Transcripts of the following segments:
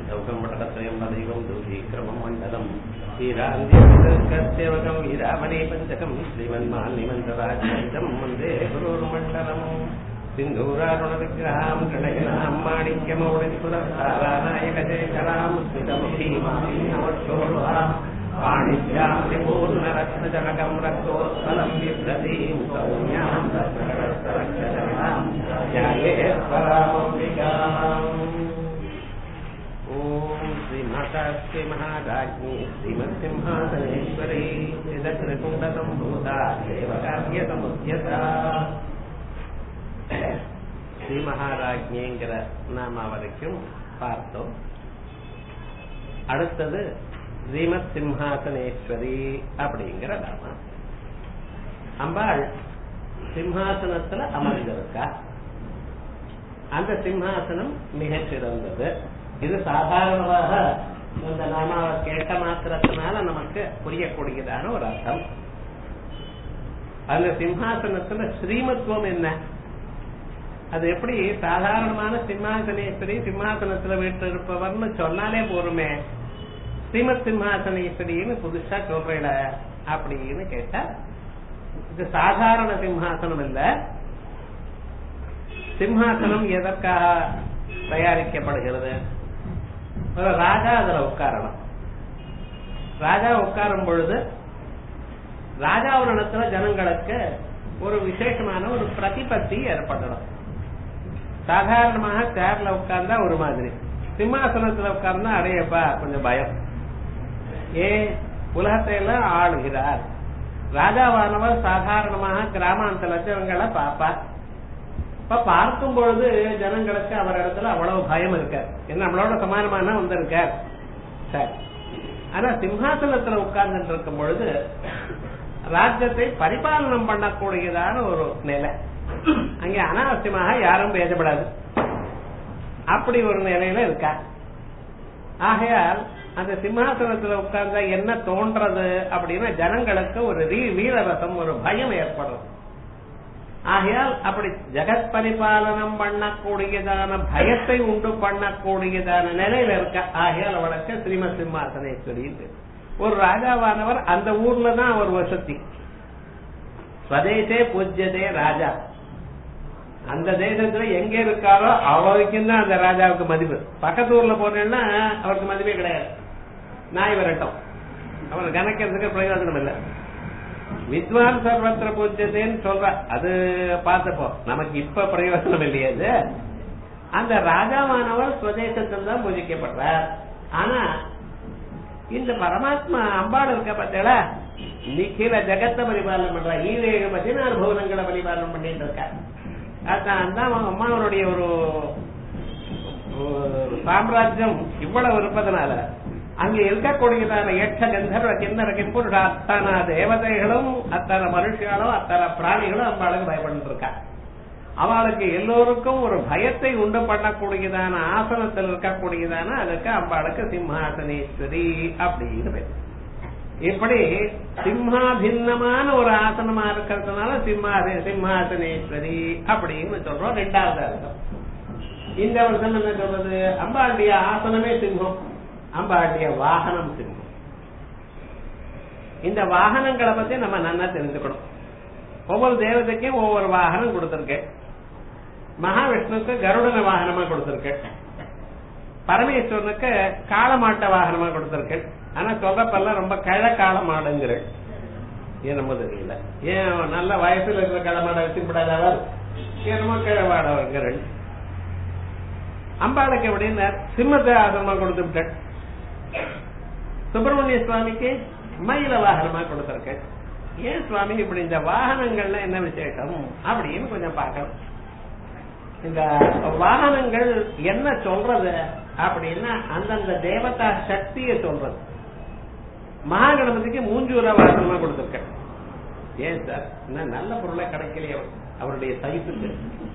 दौकं मटकत्रयं वदैवं दूतीक्रमं मण्डलम् वीरान्त्यवकं वीरामणि पञ्चकं श्रीमन्मान्निमन्त्रराजं वन्दे गुरुर्मण्डलम् सिन्धूरारुणविग्रहां गणयनां माणिक्यमौलिपुरस्तारानायकशेखरां स्मितमुखीमाशोरुहां पाणिभ्यां त्रिपूर्णरत्नजनकं रक्तोत्पलं बिभ्रतीं सौम्यां रत्नकरस्तरक्षजनां ध्यायेश्वरामम्बिकाम् ॐ श्रीमातास्ति महाराज्ञी श्रीमत्सिंहासनेश्वरी श्रीदक्षिणकुण्डसम्भूता देवकार्यसमुद्यता ஸ்ரீ மகாராஜ்யங்கிற நாம வரைக்கும் பார்த்தோம் அடுத்தது ஸ்ரீமத் சிம்ஹாசனேஸ்வரி அப்படிங்கிற நாம அம்பாள் சிம்ஹாசனத்துல அமர்ந்திருக்கா அந்த சிம்ஹாசனம் மிகச் சிறந்தது இது சாதாரணமாக இந்த நாமாவை கேட்ட மாத்திரத்தினால நமக்கு புரியக்கூடியதான ஒரு அர்த்தம் அந்த சிம்ஹாசனத்துல ஸ்ரீமத்துவம் என்ன அது எப்படி சாதாரணமான சிம்மாசனேஸ்வரி சிம்மாசனத்துல வீட்டு இருப்பவர்னு சொன்னாலே போருமே ஸ்ரீமத் சிம்மாசனேஸ்வரின்னு புதுசா சொல்றேட அப்படின்னு கேட்டா இது சாதாரண சிம்ஹாசனம் இல்ல சிம்ஹாசனம் எதற்காக தயாரிக்கப்படுகிறது ஒரு ராஜா அதுல உட்காரணும் ராஜா உட்காரும் பொழுது ராஜாவுடத்துல ஜனங்களுக்கு ஒரு விசேஷமான ஒரு பிரதிபத்தி ஏற்படணும் சாதாரணமாக சேர்ல உட்கார்ந்தா ஒரு மாதிரி சிம்மாசனத்துல உட்கார்ந்தா அடையப்பா கொஞ்சம் பயம் ஏன் உலகத்தை எல்லாம் ஆளுகிறார் ராஜாவானவர் சாதாரணமாக கிராமாந்தரத்தவங்களை பார்ப்பார் இப்ப பார்க்கும் பொழுது ஜனங்களுக்கு அவர் இடத்துல அவ்வளவு பயம் இருக்கார் என்ன நம்மளோட சமானமான வந்திருக்கார் சரி ஆனா சிம்ஹாசனத்துல உட்கார்ந்து இருக்கும் பொழுது ராஜ்யத்தை பரிபாலனம் பண்ணக்கூடியதான ஒரு நிலை அங்கே அனாவசியமாக யாரும் பேசப்படாது அப்படி ஒரு நிலையில இருக்கா ஆகையால் அந்த சிம்ஹாசனத்துல உட்கார்ந்தா என்ன தோன்றது அப்படின்னா ஜனங்களுக்கு ஒரு வீரரசம் ஒரு பயம் ஏற்படும் ஆகையால் அப்படி ஜெகத் பரிபாலனம் பண்ணக்கூடியதான பயத்தை உண்டு பண்ணக்கூடியதான நிலையில இருக்க ஆகையால் அவளுக்கு ஸ்ரீமத் சிம்மாசனேஸ்வரி ஒரு ராஜாவானவர் அந்த ஊர்ல தான் அவர் வசதி ஸ்வதேசே பூஜ்யதே ராஜா அந்த தேசத்துல எங்க இருக்காரோ அவருக்கும் தான் அந்த ராஜாவுக்கு மதிப்பு பக்கத்து ஊர்ல போனேன்னா அவருக்கு மதிப்பே கிடையாது நாய் வரட்டும் அவர் கணக்கிறதுக்கு பிரயோஜனம் இல்லை வித்வான் சர்வத்திர பூஜ்யதேன்னு சொல்ற அது பார்த்தப்போ நமக்கு இப்ப பிரயோஜனம் இல்லையாது அந்த ராஜாவானவர் சுவதேசத்தில் தான் பூஜிக்கப்படுறார் ஆனா இந்த பரமாத்மா அம்பாள் இருக்க பார்த்தல நிக்கில ஜெகத்தை பரிபாலனம் பண்ற ஈரேழு பதினாறு பவனங்களை பரிபாலனம் பண்ணிட்டு இருக்க அதான் அம்மாவனுடைய ஒரு சாம்ராஜ்யம் இவ்வளவு இருப்பதனால அங்க இருக்கக்கூடியதான எட்ட கந்தர்வ கிண்ணற கிப்புருட அத்தனை தேவதைகளும் அத்தனை மனுஷியாலும் அத்தனை பிராணிகளும் அம்பாளுக்கு பயப்பட்டு இருக்கா அவளுக்கு எல்லோருக்கும் ஒரு பயத்தை உண்டு பண்ணக்கூடியதான ஆசனத்தில் இருக்கக்கூடியதான அதுக்கு அம்பாளுக்கு சிம்ஹாசனேஸ்வரி அப்படின்னு பேர் இப்படி சிம்ஹாபின்னமான ஒரு ஆசனமா இருக்கிறதுனால சிம்ஹாச சிம்ஹாசனேஸ்வரி அப்படின்னு சொல்றோம் ரெண்டாவது அர்த்தம் இந்த வருஷம் என்ன சொல்றது அம்பாளுடைய ஆசனமே சிம்மம் அம்பாளுடைய வாகனம் சிம்மம் இந்த வாகனங்களை பத்தி நம்ம நல்லா தெரிஞ்சுக்கணும் ஒவ்வொரு தேவதைக்கும் ஒவ்வொரு வாகனம் கொடுத்திருக்கேன் மகாவிஷ்ணுக்கு கருடன வாகனமா கொடுத்திருக்கேன் பரமேஸ்வரனுக்கு காளமாட்ட வாகனமா கொடுத்திருக்கேன் ஆனா சொல்றப்பெல்லாம் ரொம்ப கழ காளமாடுங்கிற ஏன் நம்ம தெரியல ஏன் நல்ல வயசுல இருக்கிற களமாட வச்சுப்படாதவர் என்னமோ கிழவாடவங்கிற அம்பாளுக்கு எப்படின்னா சிம்மத்தை ஆசிரமா கொடுத்து விட்டேன் சுப்பிரமணிய சுவாமிக்கு மயில வாகனமா கொடுத்திருக்கேன் ஏன் சுவாமி இப்படி இந்த வாகனங்கள்ல என்ன விசேஷம் அப்படின்னு கொஞ்சம் பார்க்கணும் இந்த வாகனங்கள் என்ன சொல்றது அப்படின்னா அந்தந்த தேவதா சக்தியை சொல்றது மகாகணபதிக்கு மூஞ்சூரா வாகனமா கொடுத்திருக்கேன் ஏன் சார் என்ன நல்ல பொருளை கிடைக்கலையே அவருடைய சைத்துக்கு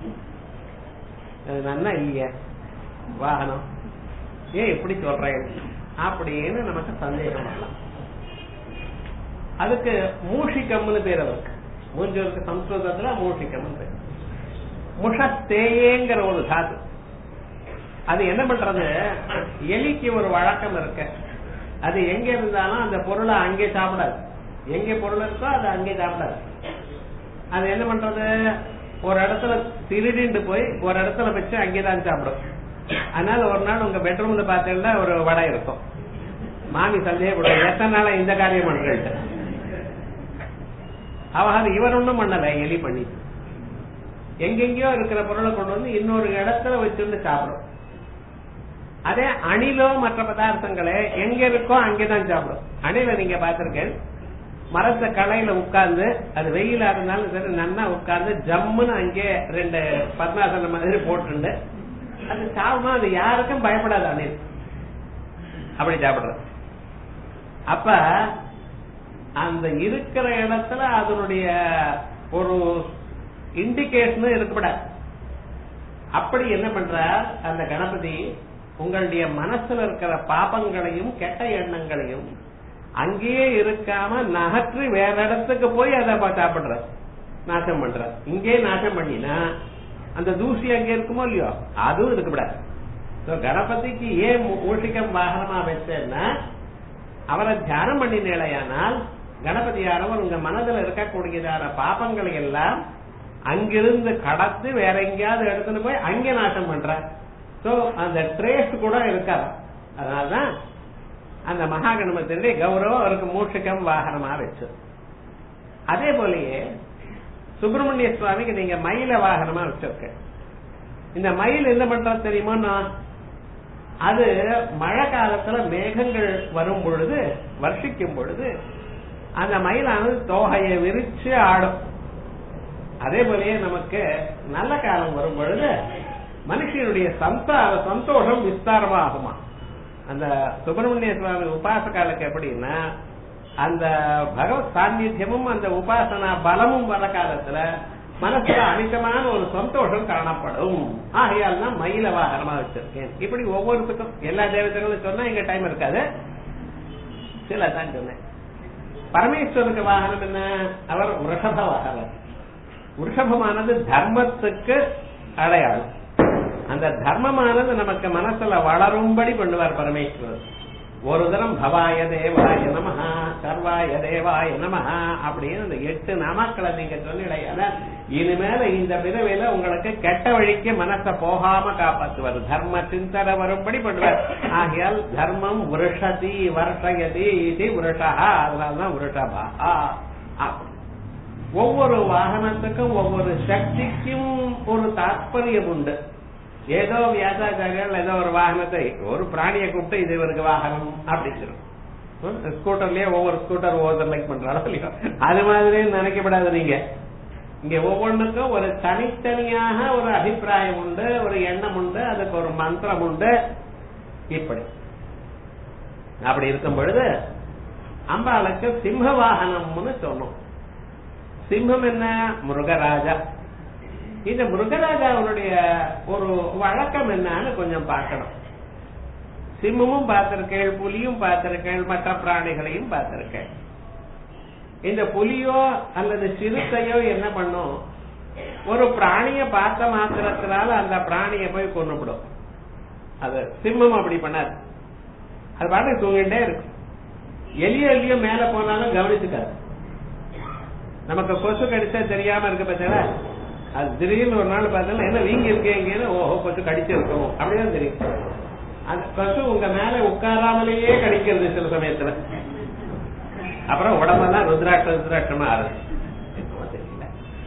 நன்னா இல்லையா வாகனம் ஏன் எப்படி சொல்றேன் அப்படின்னு நமக்கு சந்தேகம் வரலாம் அதுக்கு மூஷிகம்னு பேர் அவருக்கு மூஞ்சூருக்கு சம்ஸ்கிருதத்துல மூஷிகம்னு பேர் முஷத்தேயேங்கிற ஒரு தாது அது என்ன பண்றது எலிக்கு ஒரு வழக்கம் இருக்கு அது எங்க இருந்தாலும் அந்த பொருளை அங்கே சாப்பிடாது எங்க பொருள் இருக்கோ அது அங்கே சாப்பிடாது அது என்ன பண்றது ஒரு இடத்துல திருடிண்டு போய் ஒரு இடத்துல வச்சு அங்கேதான் சாப்பிடும் அதனால ஒரு நாள் உங்க பெட்ரூம்ல பாத்தீங்கன்னா ஒரு வடை இருக்கும் மாமி சந்தேகப்படும் எத்தனை நாளா இந்த காரியம் பண்றேன் அவ இவர் ஒண்ணும் பண்ணல எலி பண்ணி எங்கெங்கயோ இருக்கிற பொருளை கொண்டு வந்து இன்னொரு இடத்துல வச்சிருந்து சாப்பிடும் அதே அணிலோ மற்ற பதார்த்தங்களே எங்க இருக்கோ அங்கேதான் சாப்பிடும் அணில நீங்க பாத்திருக்கேன் மரத்த களையில உட்கார்ந்து அது வெயிலா இருந்தாலும் சரி நன்னா உட்கார்ந்து ஜம்முன்னு அங்கே ரெண்டு பத்மாசனம் மாதிரி போட்டுண்டு அது சாப்பிடும் அது யாருக்கும் பயப்படாது அணில் அப்படி சாப்பிடுறது அப்ப அந்த இருக்கிற இடத்துல அதனுடைய ஒரு இண்டிகேஷன் இருக்கப்படாது அப்படி என்ன பண்றார் அந்த கணபதி உங்களுடைய மனசுல இருக்கிற பாபங்களையும் கெட்ட எண்ணங்களையும் அங்கேயே இருக்காம நகற்றி வேற இடத்துக்கு போய் அதை சாப்பிடுற நாசம் பண்ற இங்கே நாசம் பண்ணினா அந்த தூசி அங்க இருக்குமோ இல்லையோ அதுவும் இருக்கக்கூடாது கணபதிக்கு ஏன் ஊட்டிக்கம் வாகனமா வச்சேன்னா அவரை தியானம் பண்ணினேலையானால் கணபதியானவர் உங்க மனதில் இருக்கக்கூடியதான பாபங்களை எல்லாம் அங்கிருந்து கடத்து வேற எங்கேயாவது எடுத்துட்டு போய் அங்கே நாசம் பண்ற சோ அந்த ட்ரேஸ் கூட இருக்காது அதனாலதான் அந்த மகா கணபதியுடைய கௌரவம் அவருக்கு மூஷிகம் வாகனமா வச்சு அதே போலயே சுப்பிரமணிய சுவாமிக்கு நீங்க மயில வாகனமா வச்சிருக்க இந்த மயில் என்ன பண்றது தெரியுமா அது மழை காலத்துல மேகங்கள் வரும் பொழுது வர்ஷிக்கும் பொழுது அந்த மயிலானது தோகையை விரிச்சு ஆடும் அதே போலயே நமக்கு நல்ல காலம் வரும் பொழுது மனுஷனுடைய சந்தார சந்தோஷம் விஸ்தாரமாகுமா அந்த சுப்பிரமணிய சுவாமி உபாசகாலுக்கு எப்படின்னா அந்த பகவத் சாநித்தியமும் அந்த உபாசனா பலமும் வர காலத்துல மனசுல அமிதமான ஒரு சந்தோஷம் காணப்படும் ஆகையால் தான் மயில வாகனமா வச்சிருக்கேன் இப்படி ஒவ்வொருத்துக்கும் எல்லா தேவதைகளும் சொன்னா எங்க டைம் இருக்காது சில தான் சொன்னேன் பரமேஸ்வருக்கு வாகனம் என்ன அவர் உருஷப வாகனம் உருஷபமானது தர்மத்துக்கு அடையாளம் அந்த தர்மமானது நமக்கு மனசுல வளரும்படி பண்ணுவார் பரமேஸ்வரர் ஒரு தரம் பவாய தேவாய நமஹா சர்வாய தேவாய நமஹா அப்படின்னு அந்த எட்டு நாமாக்களை நீங்க சொன்னிடையால இனிமேல இந்த பிறவில உங்களுக்கு கெட்ட வழிக்கு மனச போகாம காப்பாத்துவார் தர்ம சிந்தனை வரும்படி பண்ணுவார் ஆகையால் தர்மம் உருஷதி வருஷயதி இது உருஷா அதனாலதான் உருஷபா ஒவ்வொரு வாகனத்துக்கும் ஒவ்வொரு சக்திக்கும் ஒரு தாற்பயம் உண்டு ஏதோ வியாசாச்சாரியால் ஏதோ ஒரு வாகனத்தை ஒரு பிராணியை கூப்பிட்டு இது இவருக்கு வாகனம் அப்படின்னு ஸ்கூட்டர்லயே ஒவ்வொரு ஸ்கூட்டர் ஒவ்வொருத்தர் லைக் பண்றாலும் இல்லையோ அது மாதிரி நினைக்கப்படாது நீங்க இங்க ஒவ்வொன்றுக்கும் ஒரு தனித்தனியாக ஒரு அபிப்பிராயம் உண்டு ஒரு எண்ணம் உண்டு அதுக்கு ஒரு மந்திரம் உண்டு இப்படி அப்படி இருக்கும் பொழுது அம்பாளுக்கு சிம்ம வாகனம்னு சொன்னோம் சிம்மம் என்ன முருகராஜா இந்த முருகராஜாவுடைய ஒரு வழக்கம் என்னன்னு கொஞ்சம் பார்க்கணும் சிம்மமும் பார்த்திருக்கேன் புலியும் பார்த்திருக்கேன் மற்ற பிராணிகளையும் பார்த்திருக்கேன் இந்த புலியோ அல்லது சிறுத்தையோ என்ன பண்ணும் ஒரு பிராணிய பார்த்த மாத்திரத்தினால அந்த பிராணிய போய் கொண்டுவிடும் அது சிம்மம் அப்படி பண்ணாது அது பாட்டுக்கு தூங்கிட்டே இருக்கும் எலியோ எலியோ மேல போனாலும் கவனிச்சுக்காது நமக்கு கொசு கடிச்சா தெரியாம இருக்கு பார்த்தா அது திடீர்னு ஒரு நாள் பார்த்தா என்ன வீங்கி இருக்கீங்கன்னு ஓஹோ கொசு கடிச்சிருக்கோம் அப்படிதான் தெரியும் அந்த கொசு உங்க மேல உட்காராமலேயே கடிக்கிறது சில சமயத்துல அப்புறம் உடம்பெல்லாம் ருத்ராட்ச ருத்ராட்சமா ஆறுது தெரியல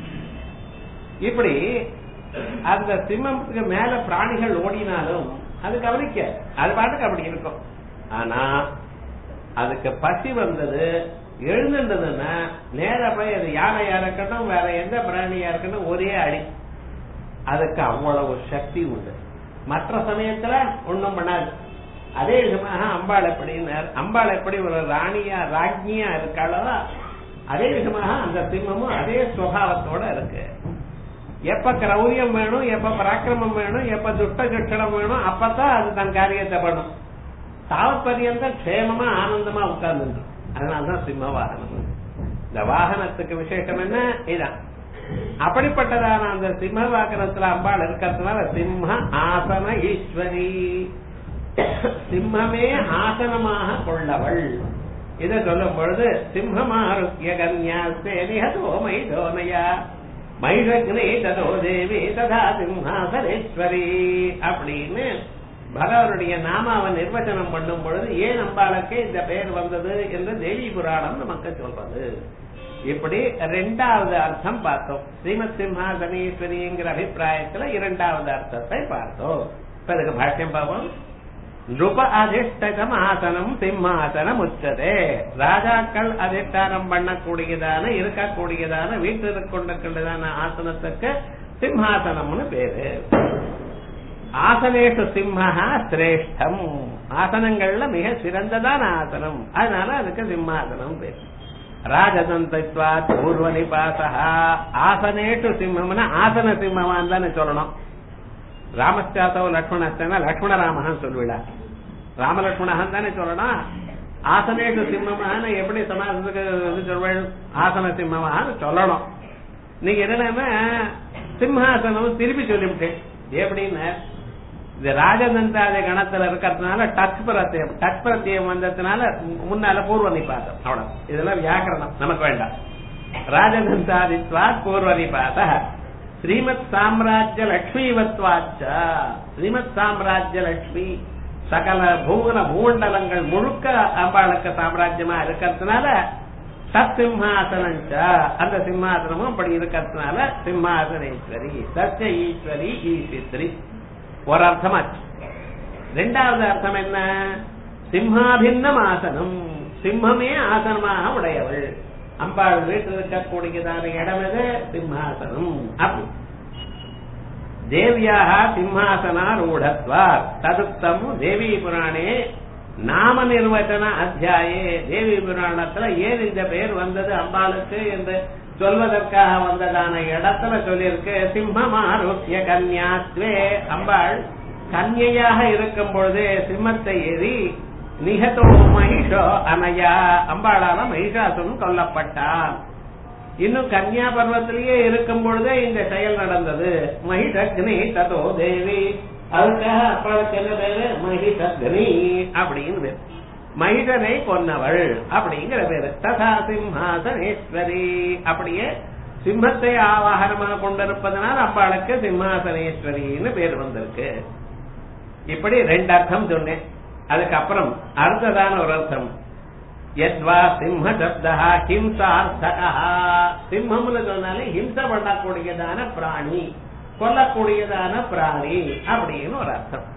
இப்படி அந்த சிம்மத்துக்கு மேல பிராணிகள் ஓடினாலும் அது கவனிக்க அது பாட்டுக்கு அப்படி இருக்கும் ஆனா அதுக்கு பசி வந்தது எழுந்துன்றதுன்னா நேரா போய் அது யானையா இருக்கட்டும் வேற எந்த பிராணியா இருக்கட்டும் ஒரே அடி அதுக்கு அவ்வளவு சக்தி உண்டு மற்ற சமயத்துல ஒண்ணும் பண்ணாது அதே விதமாக அம்பாள் எப்படின்னார் அம்பாள் எப்படி ஒரு ராணியா ராஜ்ஞியா இருக்காளோ அதே விதமாக அந்த சிம்மமும் அதே சுவாவத்தோட இருக்கு எப்ப கிரௌரியம் வேணும் எப்ப பராக்கிரமம் வேணும் எப்ப துஷ்ட கட்சணம் வேணும் அப்பதான் அது தன் காரியத்தை பண்ணும் தாவப்பரியந்த க்ஷேமமா ஆனந்தமா உட்கார்ந்து அதனாலதான் சிம்ம வாகனம் இந்த வாகனத்துக்கு விசேஷம் என்ன இதான் அப்படிப்பட்டதான அந்த சிம்ம வாகனத்துல அம்பாள் இருக்கிறதுனால சிம்ம ஆசன ஈஸ்வரி சிம்மமே ஆசனமாக கொள்ளவள் இதை சொல்லும் பொழுது சிம்மமாருக்கிய கன்யாஸ்தே நிகதோ மைதோனயா மைஷக்னே ததோ தேவி ததா சிம்ஹாசனேஸ்வரி அப்படின்னு பகவனுடைய நாமாவை நிர்வச்சனம் பண்ணும் பொழுது ஏன் அம்பாளுக்கு இந்த பெயர் வந்தது என்று தேவி புராணம் நமக்கு சொல்றது இப்படி ரெண்டாவது அர்த்தம் பார்த்தோம் ஸ்ரீமத் சிம்ஹாசனீஸ்வரிங்கிற அபிப்பிராயத்துல இரண்டாவது அர்த்தத்தை பார்த்தோம் இப்ப இதுக்கு பாஷ்யம் பார்ப்போம் நிருப அதிஷ்டகம் ஆசனம் சிம்மாசனம் உச்சதே ராஜாக்கள் அதிஷ்டானம் பண்ணக்கூடியதான இருக்கக்கூடியதான வீட்டில் கொண்டிருக்கின்றதான ஆசனத்துக்கு சிம்ஹாசனம்னு பேரு ஆசனேஷு சிம்மஹா சிரேஷ்டம் ஆசனங்கள்ல மிக சிறந்ததான ஆசனம் அதனால அதுக்கு சிம்மாசனம் பேரு ராஜதந்தித்வாத் பூர்வ நிபாசா ஆசனேஷு சிம்மம்னா ஆசன சிம்மமான் தானே சொல்லணும் ராமஸ்தாத்தவ லக்ஷ்மணஸ்தனா லக்ஷ்மண ராமஹான் சொல்லுவிடா ராம லக்ஷ்மணஹான் தானே சொல்லணும் ஆசனேஷு சிம்மமான எப்படி சமாசத்துக்கு வந்து சொல்வேன் ஆசன சிம்மமான்னு சொல்லணும் நீங்க என்னன்னா சிம்ஹாசனம் திருப்பி சொல்லிவிட்டேன் எப்படின்னு இது ராஜதந்தாதி கணத்துல இருக்கிறதுனால டச் பிரத்தியம் டச் பிரத்தியம் வந்ததுனால முன்னால பூர்வ நிபாதம் அவ்வளவு இதெல்லாம் வியாக்கரணம் நமக்கு வேண்டாம் ராஜதந்தாதித்வா பூர்வ நிபாத ஸ்ரீமத் சாம்ராஜ்ய லட்சுமிவத்வாச்ச ஸ்ரீமத் சாம்ராஜ்ய லட்சுமி சகல பூவன பூமண்டலங்கள் முழுக்க அம்பாளுக்கு சாம்ராஜ்யமா இருக்கிறதுனால தத் சிம்ஹாசனம் அந்த சிம்மாசனமும் அப்படி இருக்கிறதுனால சிம்மாசனேஸ்வரி சத்ய ஈஸ்வரி ஈசித்ரி ஒரு அர்த்தமாச்சு ரெண்டாவது அர்த்தம் என்ன சிம்மாபின்னம் ஆசனம் சிம்மமே ஆசனமாக உடையவள் அம்பாள் வீட்டில் இருக்கக்கூடியதான இடம் எது சிம்மாசனம் அப்படி தேவியாக சிம்மாசனா ரூಢத்வார் ததுக்தம் தேவி புராணே நாம நிர்வச்சன அத்தியாயே தேவி புராணத்துல ஏன் இந்த பெயர் வந்தது அம்பாளுக்கு என்று சொல்வதற்காக வந்ததான இடத்துல சொல்லியிருக்கு சிம்மமாருக்கிய கன்யாத்வே அம்பாள் கன்யையாக இருக்கும் பொழுதே சிம்மத்தை ஏறி நிகதோ மகிஷோ அனையா அம்பாளால மகிஷாசுரன் கொல்லப்பட்டான் இன்னும் கன்யா பர்வத்திலேயே இருக்கும் பொழுதே இந்த செயல் நடந்தது மகிஷக்னி ததோ தேவி அதுக்காக அப்பாளுக்கு என்ன பேரு மகிஷக்னி அப்படின்னு பேரு மகிஷனை கொன்னவள் அப்படிங்கிற பேரு ததா சிம்ஹாசனேஸ்வரி அப்படியே சிம்மத்தை ஆவாகனமாக கொண்டிருப்பதனால் அப்பாளுக்கு சிம்ஹாசனேஸ்வரின்னு பேர் வந்திருக்கு இப்படி ரெண்டு அர்த்தம் சொன்னேன் அதுக்கப்புறம் அடுத்ததான ஒரு அர்த்தம் எத்வா சிம்ம சப்தா ஹிம்சார்த்தகா சிம்மம்னு சொன்னாலே ஹிம்சை பண்ணக்கூடியதான பிராணி கொல்லக்கூடியதான பிராணி அப்படின்னு ஒரு அர்த்தம்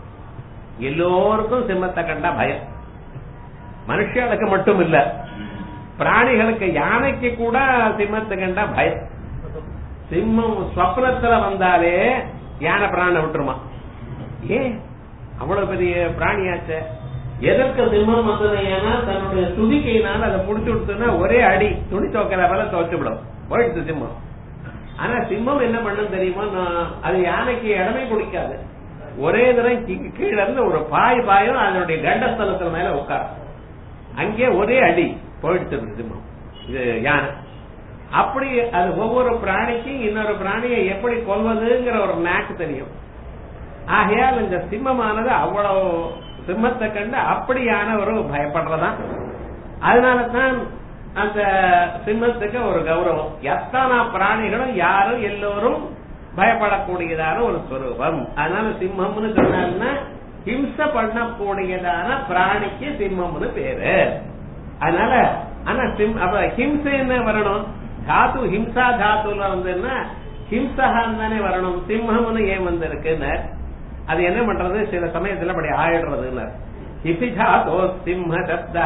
எல்லோருக்கும் சிம்மத்தை கண்டா பயம் மனுஷர்களுக்கு மட்டும் இல்ல பிராணிகளுக்கு யானைக்கு கூட சிம்மத்தை கண்டா பயம் சிம்மம் ஸ்வப்னத்துல வந்தாலே யானை பிராண விட்டுருமா ஏன் அவ்வளவு பெரிய பிராணியாச்ச எதற்கு சிம்மம் வந்தது ஏன்னா தன்னுடைய துதிக்கையினால அதை புடிச்சு விடுத்துன்னா ஒரே அடி துணி துவைக்கிற வேலை துவைச்சு விடும் போயிடுச்சு சிம்மம் ஆனா சிம்மம் என்ன பண்ணும் தெரியுமா நான் அது யானைக்கு இடமே குடிக்காது ஒரே தரம் கீ- கீழ இருந்து ஒரு பாய் பாயும் அதனுடைய கண்டஸ்தலத்துல மேல உட்காரும் அங்கே ஒரே அடி போயிடுச்சு சிம்மம் இது யானை அப்படி அது ஒவ்வொரு பிராணிக்கும் இன்னொரு பிராணியை எப்படி கொல்வதுங்கிற ஒரு நாக்கு தெரியும் ஆகையால் இந்த சிம்மமானது அவ்வளவு சிம்மத்தை கண்டு அப்படியான ஒரு பயப்படுறதான் அதனால தான் அந்த சிம்மத்துக்கு ஒரு கௌரவம் எத்தனை பிராணிகளும் யாரும் எல்லோரும் பயப்படக்கூடியதான ஒரு ஸ்வரூபம் அதனால சிம்மம்னு சொன்னாங்கன்னா ஹிம்சை பண்ணக்கூடியதான பிராணிக்கு சிம்மம்னு பேரு அதனால ஆனா சிம் அப்ப ஹிம்சைன்னு வரணும் தாத்து ஹிம்சா தாத்துல வந்துன்னா ஹிம்சகான் தானே வரணும் சிம்மம்னு ஏன் வந்திருக்குன்னு அது என்ன பண்றது சில சமயத்துல அப்படி ஆயிடுறதுன்னு இபிதாதோ சிம்ம சப்தா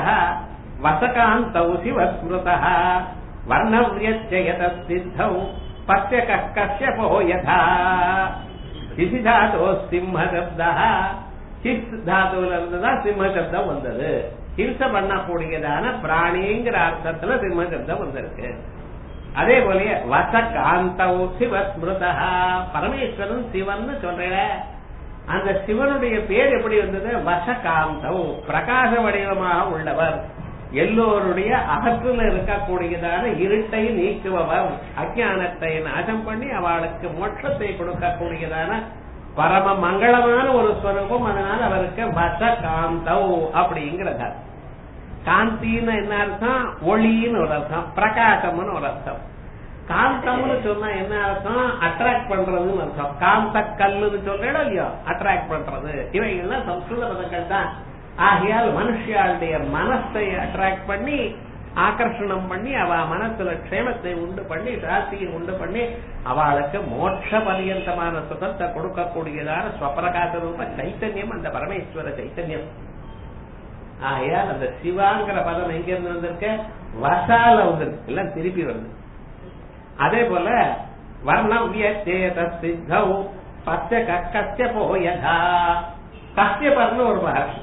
வசகாந்தௌ சிவஸ்மிருதா வர்ணவியச்சயத சித்தௌ பத்திய கஷ்யபோ யதா இசிதாதோ சிம்ம சப்தா ஹிஸ் தாதுல இருந்துதான் சிம்ம சப்தம் வந்தது ஹிம்சை பண்ணக்கூடியதான பிராணிங்கிற அர்த்தத்துல சிம்ம சப்தம் வந்திருக்கு அதே போல வசகாந்தௌ சிவஸ்மிருதா பரமேஸ்வரன் சிவன் சொல்ற அந்த சிவனுடைய பேர் எப்படி வந்தது வசகாந்தௌ பிரகாச வடிவமாக உள்ளவர் எல்லோருடைய அகற்றுல இருக்கக்கூடியதான இருட்டை நீக்குபவர் அஜானத்தை நாசம் பண்ணி அவளுக்கு மோட்சத்தை கொடுக்கக்கூடியதான பரம மங்களமான ஒரு ஸ்வரூபம் அதனால அவருக்கு வச காந்தவ் அப்படிங்கிறத காந்தின்னு என்ன அர்த்தம் ஒளின்னு ஒரு அர்த்தம் பிரகாசம்னு ஒரு அர்த்தம் காந்தம்னு சொன்னா என்ன அர்த்தம் அட்ராக்ட் பண்றதுன்னு அர்த்தம் காந்த கல்லுன்னு சொல்றேன் இல்லையோ அட்ராக்ட் பண்றது இவைகள்லாம் சம்ஸ்கிருத பதங்கள் தான் ஆகையால் மனுஷியாளுடைய மனசை அட்ராக்ட் பண்ணி ஆகர்ஷணம் பண்ணி அவ மனசுல க்ஷேமத்தை உண்டு பண்ணி சாத்தியை உண்டு பண்ணி அவளுக்கு மோட்ச பரியந்தமான சுகத்தை கொடுக்கக்கூடியதான ஸ்வப்பிரகாச ரூப சைத்தன்யம் அந்த பரமேஸ்வர சைத்தன்யம் ஆகையால் அந்த சிவாங்கிற பதம் எங்க இருந்து வந்திருக்க வசால வந்திருக்கு எல்லாம் திருப்பி வருது அதே போல வர்ணம் வியத்தேத சித்தௌ பச்ச கஸ்யபோ யதா கஸ்யபர்னு ஒரு மகர்ஷி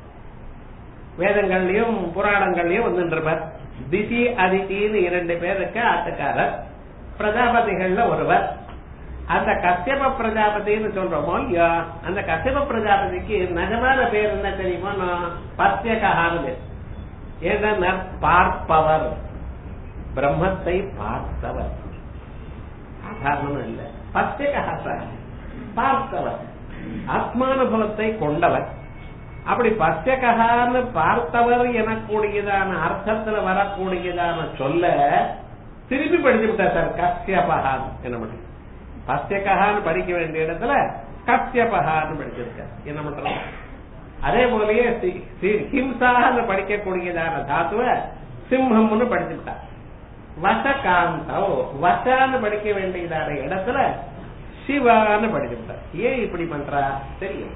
வேதங்கள்லயும் புராணங்கள்லயும் வந்துருப்பார் திதி அதித்தின்னு இரண்டு பேருக்கு ஆட்டுக்காரர் பிரஜாபதிகள்ல ஒருவர் அந்த கசியப பிரஜாபதினு சொல்றோமோ இல்லையோ அந்த கசியப பிரஜாபதிக்கு நிஜமான பேர் என்ன தெரியுமோ பத்தியகான்னு ஏன்னா பார்ப்பவர் பிரம்மத்தை பார்த்தவர் சாதாரணம் இல்ல பத்தியகா பார்த்தவர் ஆத்மானுபவத்தை கொண்டவர் அப்படி பத்தியகான்னு பார்த்தவர் எனக்கூடியதான அர்த்தத்துல வரக்கூடியதான சொல்ல திருப்பி படிச்சு விட்டா சார் கஸ்யபகான் என்ன பண்ணி பத்தியகான்னு படிக்க வேண்டிய இடத்துல கஸ்யபகான்னு படிச்சிருக்க என்ன பண்றோம் அதே போலயே ஹிம்சான்னு படிக்கக்கூடியதான தாத்துவ சிம்மம்னு படிச்சுட்டா வசகாந்தோ வசான்னு படிக்க வேண்டியதான இடத்துல சிவான்னு படிச்சுட்டா ஏன் இப்படி பண்றா தெரியும்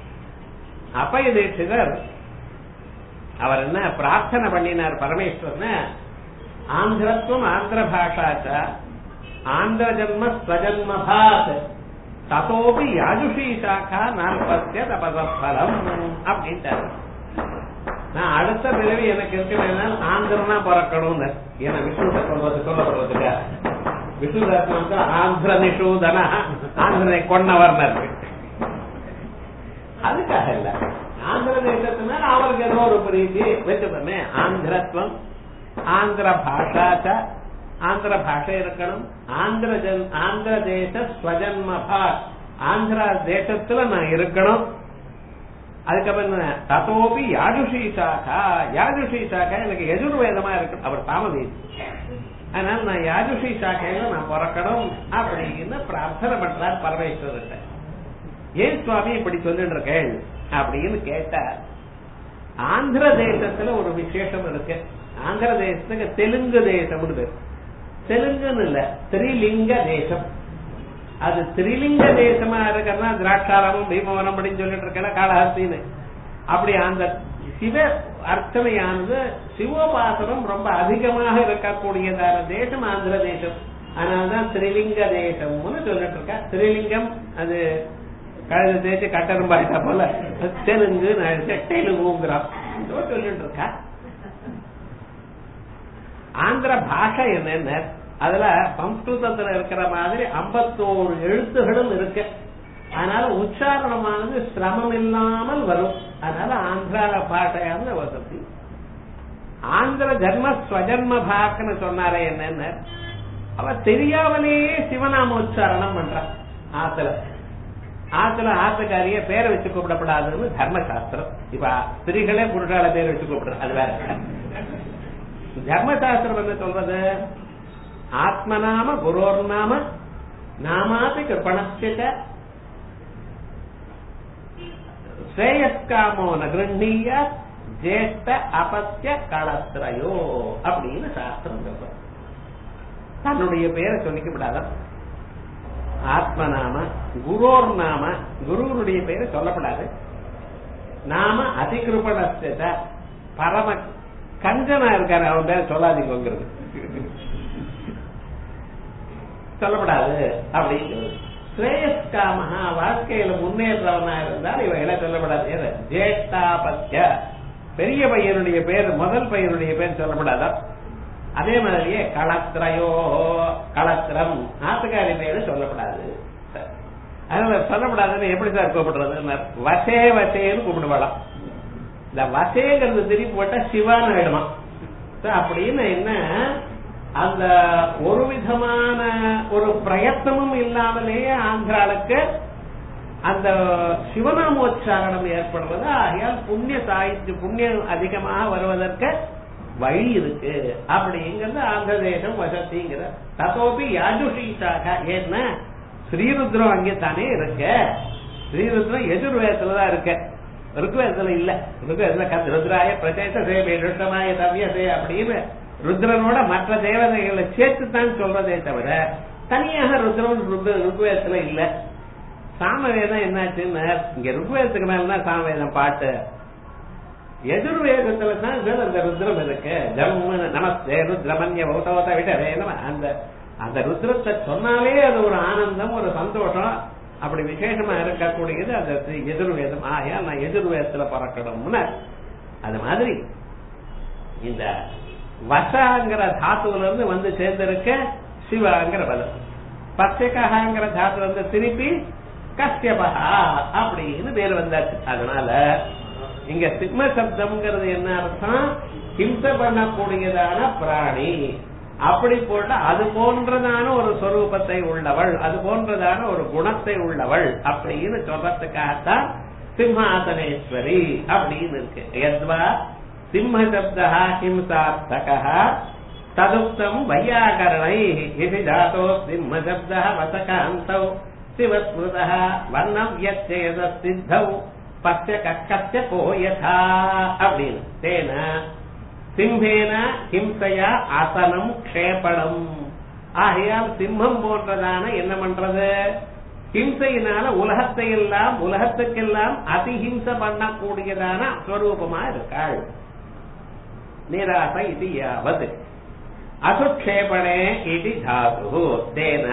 அப்பய தீட்சிதர் அவர் என்ன பிரார்த்தனை பண்ணினார் பரமேஸ்வரன் ஆந்திரத்துவம் ஆந்திர பாஷாச்ச ஆந்திர ஜன்ம ஸ்வஜன்மபாத் ததோபி யாஜுஷி சாக்கா நாற்பத்திய தபசலம் அப்படின்ட்டார் நான் அடுத்த பிறவி எனக்கு இருக்கிறேன்னா ஆந்திரனா பிறக்கணும்னு ஏன்னா விஷ்ணு சொல்றது சொல்லப்படுறதுக்கு விஷ்ணு தர்மம் ஆந்திர நிஷூதன ஆந்திரனை கொண்டவர்னர் அதுக்காக இல்ல ஆந்திர தேசத்தினால அவருக்கு ஏதோ ஒரு பிரீதி வச்சுப்போமே ஆந்திரத்துவம் ஆந்திர பாஷாச்ச ஆந்திர பாஷை இருக்கணும் ஆந்திர ஜன் ஆந்திர தேச ஸ்வஜன்மபா ஆந்திரா தேசத்துல நான் இருக்கணும் அதுக்கப்புறம் தத்தோபி யாஜுஷி சாக்கா யாஜுஷி சாக்கா எனக்கு எஜுர்வேதமா இருக்கு அவர் தாமதி அதனால நான் யாஜுஷி சாக்கையில நான் பிறக்கணும் அப்படின்னு பிரார்த்தனை பண்றார் பரமேஸ்வரர்கிட்ட ஏன் சுவாமி இப்படி சொல்லிட்டு இருக்கேன் அப்படின்னு கேட்டா ஆந்திர தேசத்துல ஒரு விசேஷம் இருக்கு ஆந்திர தேசத்துக்கு தெலுங்கு தேசம்னு பேர் தெலுங்குன்னு இல்ல திரிலிங்க தேசம் அது திரிலிங்க தேசமா இருக்கிறதா திராட்சாரமும் பீமவனம் அப்படின்னு சொல்லிட்டு இருக்கேன் காளஹஸ்தின்னு அப்படி அந்த சிவ அர்ச்சனையானது சிவோபாசனம் ரொம்ப அதிகமாக இருக்கக்கூடியதான தேசம் ஆந்திர தேசம் அதனால்தான் திரிலிங்க தேசம்னு சொல்லிட்டு இருக்கா திரிலிங்கம் அது கழுத தேய்ச்சி கட்டரும்பாயிட்டா போல தெலுங்கு தெலுங்குங்கிறான் சொல்லிட்டு இருக்கா ஆந்திர பாஷை என்னென்ன அதுல சம்ஸ்கிருதத்துல இருக்கிற மாதிரி ஐம்பத்தோரு எழுத்துகளும் இருக்கு அதனால உச்சாரணமானது சிரமம் இல்லாமல் வரும் அதனால ஆந்திர பாஷையான வசதி ஆந்திர ஜன்ம ஸ்வஜன்ம பாக்குன்னு சொன்னாரே என்னென்ன அவ தெரியாமலேயே சிவநாம உச்சாரணம் பண்றான் ஆத்துல ஆத்துல ஆத்துக்காரிய பேரை வச்சு கூப்பிடப்படாதுன்னு தர்மசாஸ்திரம் இப்ப ஸ்திரீகளே புருஷால பேர் வச்சு கூப்பிடுறது அது வேற தர்மசாஸ்திரம் என்ன சொல்றது ஆத்மநாம குரோர் நாம நாமாபி கிருப்பணஸ்ய ஸ்ரேயஸ்காமோ நகிருண்ணீய ஜேஷ்ட அபத்திய களத்திரையோ அப்படின்னு சாஸ்திரம் சொல்றோம் தன்னுடைய பேரை சொல்லிக்கப்படாதான் ஆத்மநாம குரோர் நாம குருவனுடைய பேரு சொல்லப்படாது நாம அதிகிருபணஸ்த பரம கஞ்சனா இருக்காரு அவன் பேரை சொல்லாதீங்கிறது சொல்லப்படாது அப்படின்னு ஸ்ரேயஸ்காமஹா வாழ்க்கையில முன்னேற்றவனா இருந்தால் இவைகளை சொல்லப்படாது ஜேஷ்டாபத்திய பெரிய பையனுடைய பேர் முதல் பையனுடைய பேர் சொல்லப்படாதா அதே மாதிரியே களத்திரையோ களத்திரம் ஆத்துக்காரி பேரு சொல்லப்படாது அதனால சொல்லப்படாதுன்னு எப்படி சார் கூப்பிடுறது வசே வசேன்னு கூப்பிடுவாளாம் இந்த வசேங்கிறது திருப்பி போட்டா சிவான்னு ஆயிடுமா So, அப்படின்னு என்ன அந்த ஒரு விதமான ஒரு பிரயத்தனமும் இல்லாமலேயே ஆந்திராளுக்கு அந்த சிவநாமோச்சாரணம் ஏற்படுறது ஆகையால் புண்ணிய சாகித்ய புண்ணியம் அதிகமாக வருவதற்கு வழி இருக்கு அப்படிங்கிறது ஆந்திர தேசம் வசதிங்கிற தத்தோப்பி யாஜுஷீஷாக ஏன்னா ஸ்ரீருத்ரம் அங்கே தானே இருக்க ஸ்ரீருத்ரம் எதிர்வேதத்துல தான் இருக்க ருக்வேதத்துல இல்ல ருக்வேதத்துல கத் ருத்ராய பிரதேச சேவை ருஷ்டமாய தவ்யசே அப்படின்னு ருத்ரனோட மற்ற தேவதைகளை சேர்த்து தான் சொல்றதே தவிர தனியாக ருத்ரன் ருக்- ருக்வேதத்துல இல்ல சாமவேதம் என்னாச்சுன்னு இங்க ருக்வேதத்துக்கு மேலதான் சாமவேதம் பாட்டு எதிர்வேதத்துல தான் இதுல அந்த ருத்ரம் இருக்கு ஜம்மு நமஸ்தே ருத்ரமன்ய பௌதவத விடவே நம அந்த அந்த ருத்ரத்தை சொன்னாலே அது ஒரு ஆனந்தம் ஒரு சந்தோஷம் அப்படி விசேஷமா இருக்கக்கூடியது அந்த எதிர்வேதம் ஆயா நான் எதிர்வேதத்துல பறக்கணும்னு அது மாதிரி இந்த வசாங்கிற தாத்துவுல இருந்து வந்து சேர்ந்திருக்க சிவாங்கிற பதம் பச்சைக்காங்கிற தாத்துல இருந்து திருப்பி கஷ்யபா அப்படின்னு பேர் வந்தாச்சு அதனால இங்க சிம்ம சப்தம்ங்கிறது என்ன அர்த்தம் ஹிம்சை பண்ணக்கூடியதான பிராணி அப்படி போட்ட அது போன்றதான ஒரு சொரூபத்தை உள்ளவள் அது போன்றதான ஒரு குணத்தை உள்ளவள் அப்படின்னு சொல்றதுக்காகத்தான் சிம்ஹாசனேஸ்வரி அப்படின்னு இருக்கு எத்வா சிம்ம சப்தா ஹிம்சார்த்தகா ததுக்தம் வையாகரணை இது ஜாதோ சிம்ம சப்த வசகாந்தௌ சிவஸ்மிருத வர்ணம் யச்சேத சித்தௌ பச்ச கக்கச்ச கோயதா அப்படின்னு தேன சிம்மேன ஹிம்சையா அசனம் க்ஷேபணம் ஆகையால் சிம்மம் போன்றதான என்ன பண்றது ஹிம்சையினால உலகத்தை எல்லாம் உலகத்துக்கெல்லாம் அதிஹிம்சை பண்ணக்கூடியதான ஸ்வரூபமா இருக்காள் நிராச இது யாவது அசுக்ஷேபணே இது தாது தேன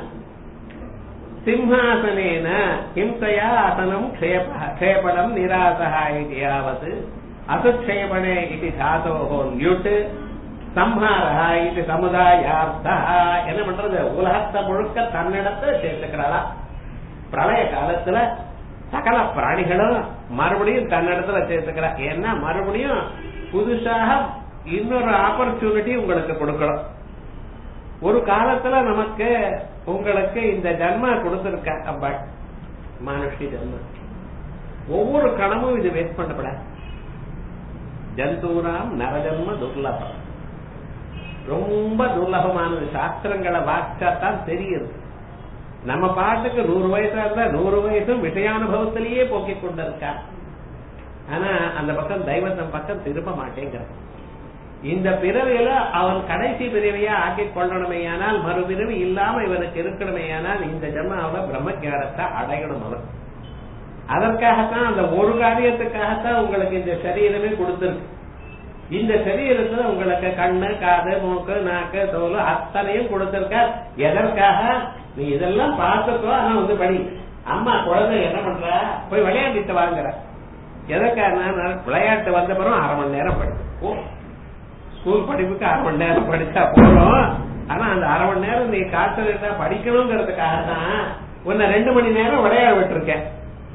சிம்ஹாசனேன ஹிம்சையா அசனம் க்ஷேபணம் நிராசா இது யாவது அசுக்ஷேபணே இது தாதோஹோ ல்யுட் சம்ஹாரா இது சமுதாயார்த்தா என்ன பண்றது உலகத்தை முழுக்க தன்னிடத்தை சேர்த்துக்கிறாளா பிரளய காலத்துல சகல பிராணிகளும் மறுபடியும் தன்னிடத்துல சேர்த்துக்கிறா ஏன்னா மறுபடியும் புதுசாக இன்னொரு ஆப்பர்ச்சுனிட்டி உங்களுக்கு கொடுக்கணும் ஒரு காலத்துல நமக்கு உங்களுக்கு இந்த ஜன்மா கொடுத்திருக்க அம்பாள் மனுஷி ஜன்மா ஒவ்வொரு கணமும் இது வேஸ்ட் பண்ணப்பட ஜந்தூராம் நரஜன்ம துர்லபம் ரொம்ப துர்லபமானது சாஸ்திரங்களை வாசிச்சாதான் தெரியுது நம்ம பாட்டுக்கு நூறு வயசா இருந்தா நூறு வயசும் விஷயானுபவத்திலேயே போக்கிக் கொண்டிருக்கா ஆனா அந்த பக்கம் தெய்வத்தம் பக்கம் திரும்ப மாட்டேங்கிறான் இந்த பிறவியில அவன் கடைசி பிறவியா ஆக்கிக் கொள்ளணுமேயானால் மறுபிறவி இல்லாம இவனுக்கு இருக்கணுமேயானால் இந்த ஜென்மாவில பிரம்ம ஞானத்தை அடையணும் அவன் அதற்காகத்தான் அந்த ஒரு காரியத்துக்காகத்தான் உங்களுக்கு இந்த சரீரமே கொடுத்திருக்கு இந்த சரீரத்துல உங்களுக்கு கண்ணு காது மூக்கு நாக்கு தோல் அத்தனையும் கொடுத்திருக்க எதற்காக நீ இதெல்லாம் பார்த்துக்கோ ஆனா வந்து படி அம்மா குழந்தை என்ன பண்ற போய் விளையாடிட்டு வாங்குற எதற்காக விளையாட்டு வந்த பிறகு அரை மணி நேரம் படி ஓ ஸ்கூல் படிப்புக்கு அரை மணி நேரம் படிச்சா போறோம் ஆனா அந்த அரை மணி நேரம் நீ காட்டுறதா படிக்கணுங்கிறதுக்காக தான் உன்னை ரெண்டு மணி நேரம் விளையாட விட்டுருக்கேன்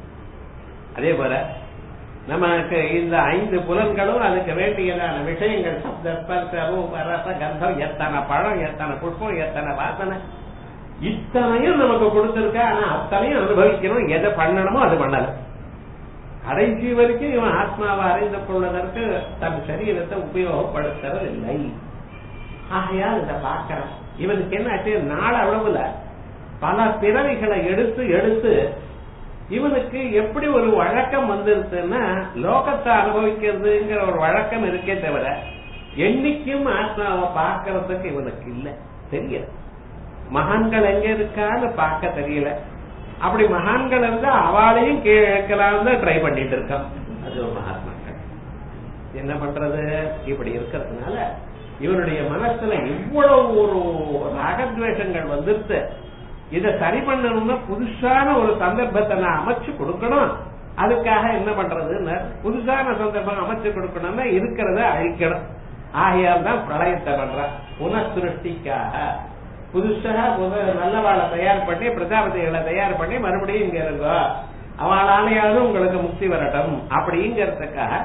அதே போல நமக்கு இந்த ஐந்து புலன்களும் அதுக்கு வேண்டியதான விஷயங்கள் சப்த ஸ்பர்ச ரூப ரச கந்தம் எத்தனை பழம் எத்தனை புஷ்பம் எத்தனை வாசனை இத்தனையும் நமக்கு கொடுத்திருக்க ஆனா அத்தனையும் அனுபவிக்கணும் எதை பண்ணணுமோ அது பண்ணல கடைசி வரைக்கும் இவன் ஆத்மாவை அறிந்து கொள்வதற்கு தன் சரீரத்தை உபயோகப்படுத்துறது இல்லை ஆகையால் இதை பார்க்கிறான் இவனுக்கு என்ன ஆச்சு நாள் அளவுல பல பிறவிகளை எடுத்து எடுத்து இவனுக்கு எப்படி ஒரு வழக்கம் வந்துருச்சுன்னா லோகத்தை அனுபவிக்கிறதுங்கிற ஒரு வழக்கம் இருக்கே தவிர என்னைக்கும் ஆத்மாவை பார்க்கறதுக்கு இவனுக்கு இல்ல தெரியல மகான்கள் எங்க இருக்கான்னு பார்க்க தெரியல அப்படி மகான்கள் இருந்தா அவளையும் கேட்கலாம் தான் ட்ரை பண்ணிட்டு இருக்கான் அது ஒரு மகாத்மாக்கள் என்ன பண்றது இப்படி இருக்கிறதுனால இவனுடைய மனசுல இவ்வளவு ஒரு ராகத்வேஷங்கள் வந்துருச்சு இதை சரி பண்ணணும்னா புதுசான ஒரு சந்தர்ப்பத்தை நான் அமைச்சு கொடுக்கணும் அதுக்காக என்ன பண்றதுன்னு புதுசான சந்தர்ப்பம் அமைச்சு கொடுக்கணும்னா இருக்கிறத அழிக்கணும் ஆகையால் தான் பிரளயத்தை பண்ற புனசுருஷ்டிக்காக புதுசா புது நல்லவாளை தயார் பண்ணி பிரஜாபதிகளை தயார் பண்ணி மறுபடியும் இங்க இருக்கோ அவளாலேயாவது உங்களுக்கு முக்தி வரட்டும் அப்படிங்கிறதுக்காக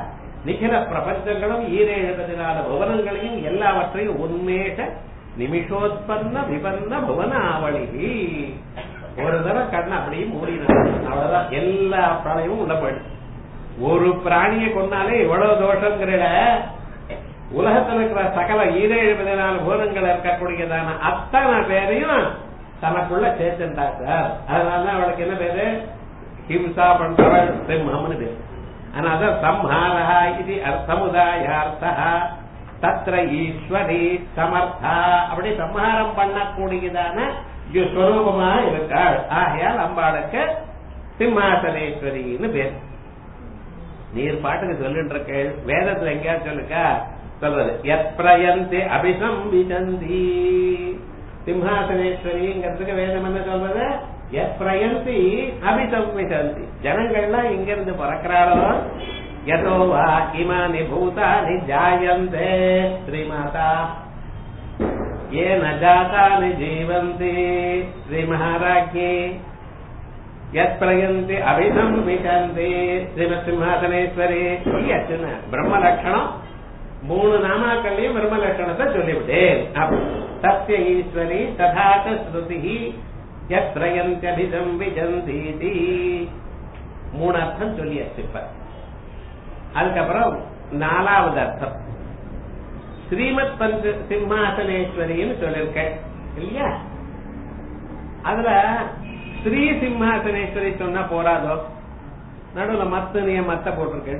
நிகில பிரபஞ்சங்களும் ஈரேழு பதினாலு புவனங்களையும் எல்லாவற்றையும் உன்மேஷ நிமிஷோத்பன்ன விபன்ன புவன ஆவளி ஒரு தடவை கண்ணை அப்படியே மூடினார் அவ்வளவுதான் எல்லா பிராணியும் உள்ள போயிடுச்சு ஒரு பிராணியை கொண்டாலே இவ்வளவு தோஷங்கிற உலகத்தில் இருக்கிற சகல ஈரேழு பதினாலு பூதங்கள் இருக்கக்கூடியதான அத்தனை பேரையும் தனக்குள்ள சேர்த்துட்டா சார் அதனாலதான் அவளுக்கு என்ன பேரு ஹிம்சா பண்றவள் சிம்மம்னு பேரு அதனால சம்ஹாரா இது அர்த்தமுதாயார்த்தா தத்ர ஈஸ்வரி சமர்த்தா அப்படி சம்ஹாரம் பண்ணக்கூடியதான ஸ்வரூபமா இருக்காள் ஆகையால் அம்பாளுக்கு சிம்மாசனேஸ்வரின்னு பேர் நீர் பாட்டுக்கு சொல்லிட்டு இருக்க வேதத்துல எங்கேயாவது சொல்லுக்கா சொல்றது எப்ரயந்தி அபிசம்பிதந்தி சிம்ஹாசனேஸ்வரிங்கிறதுக்கு வேதம் என்ன சொல்றது எப்ரயந்தி அபிசம்பிதந்தி ஜனங்கள்லாம் இங்க இருந்து பிறக்கிறாளோ யதோ வா இமானி பூதானி ஜாயந்தே ஸ்ரீமாதா ஏ நஜாத்தானி ஜீவந்தி ஸ்ரீமகாராஜ்ஞி யத் பிரயந்தி அபிதம் விசந்தி ஸ்ரீமத் சிம்ஹாசனேஸ்வரி சொல்லியாச்சுன்னு பிரம்ம லட்சணம் மூணு நாமாக்கள்லயும் பிரம்ம லட்சணத்தை சொல்லிவிட்டேன் சத்திய ஈஸ்வரி ததாச்ச ஸ்ருதி யத் பிரயந்தி அபிதம் விஜந்தீதி மூணு அர்த்தம் சொல்லியாச்சு இப்ப அதுக்கப்புறம் நாலாவது அர்த்தம் ஸ்ரீமத் பஞ்ச சிம்மாசனேஸ்வரின்னு சொல்லிருக்கேன் இல்லையா அதுல ஸ்ரீ சிம்மாசனேஸ்வரி சொன்னா போராதோ நடுவுல மத்த நீ மத்த போட்டிருக்கேன்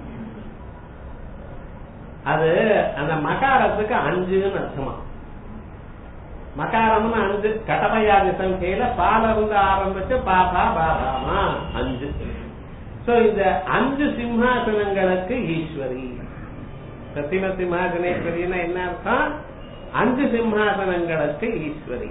அது அந்த மகாரத்துக்கு அஞ்சுன்னு அர்த்தமா மகாரம்னு அஞ்சு கடமையாதி சங்கையில பால இருந்து ஆரம்பிச்சு பாபா பாபாமா அஞ்சு சோ இந்த அஞ்சு சிம்ஹாசனங்களுக்கு ஈஸ்வரி சத்திம சிம்ஹாசனேஸ்வரின்னா என்ன அர்த்தம் அஞ்சு சிம்ஹாசனங்களுக்கு ஈஸ்வரி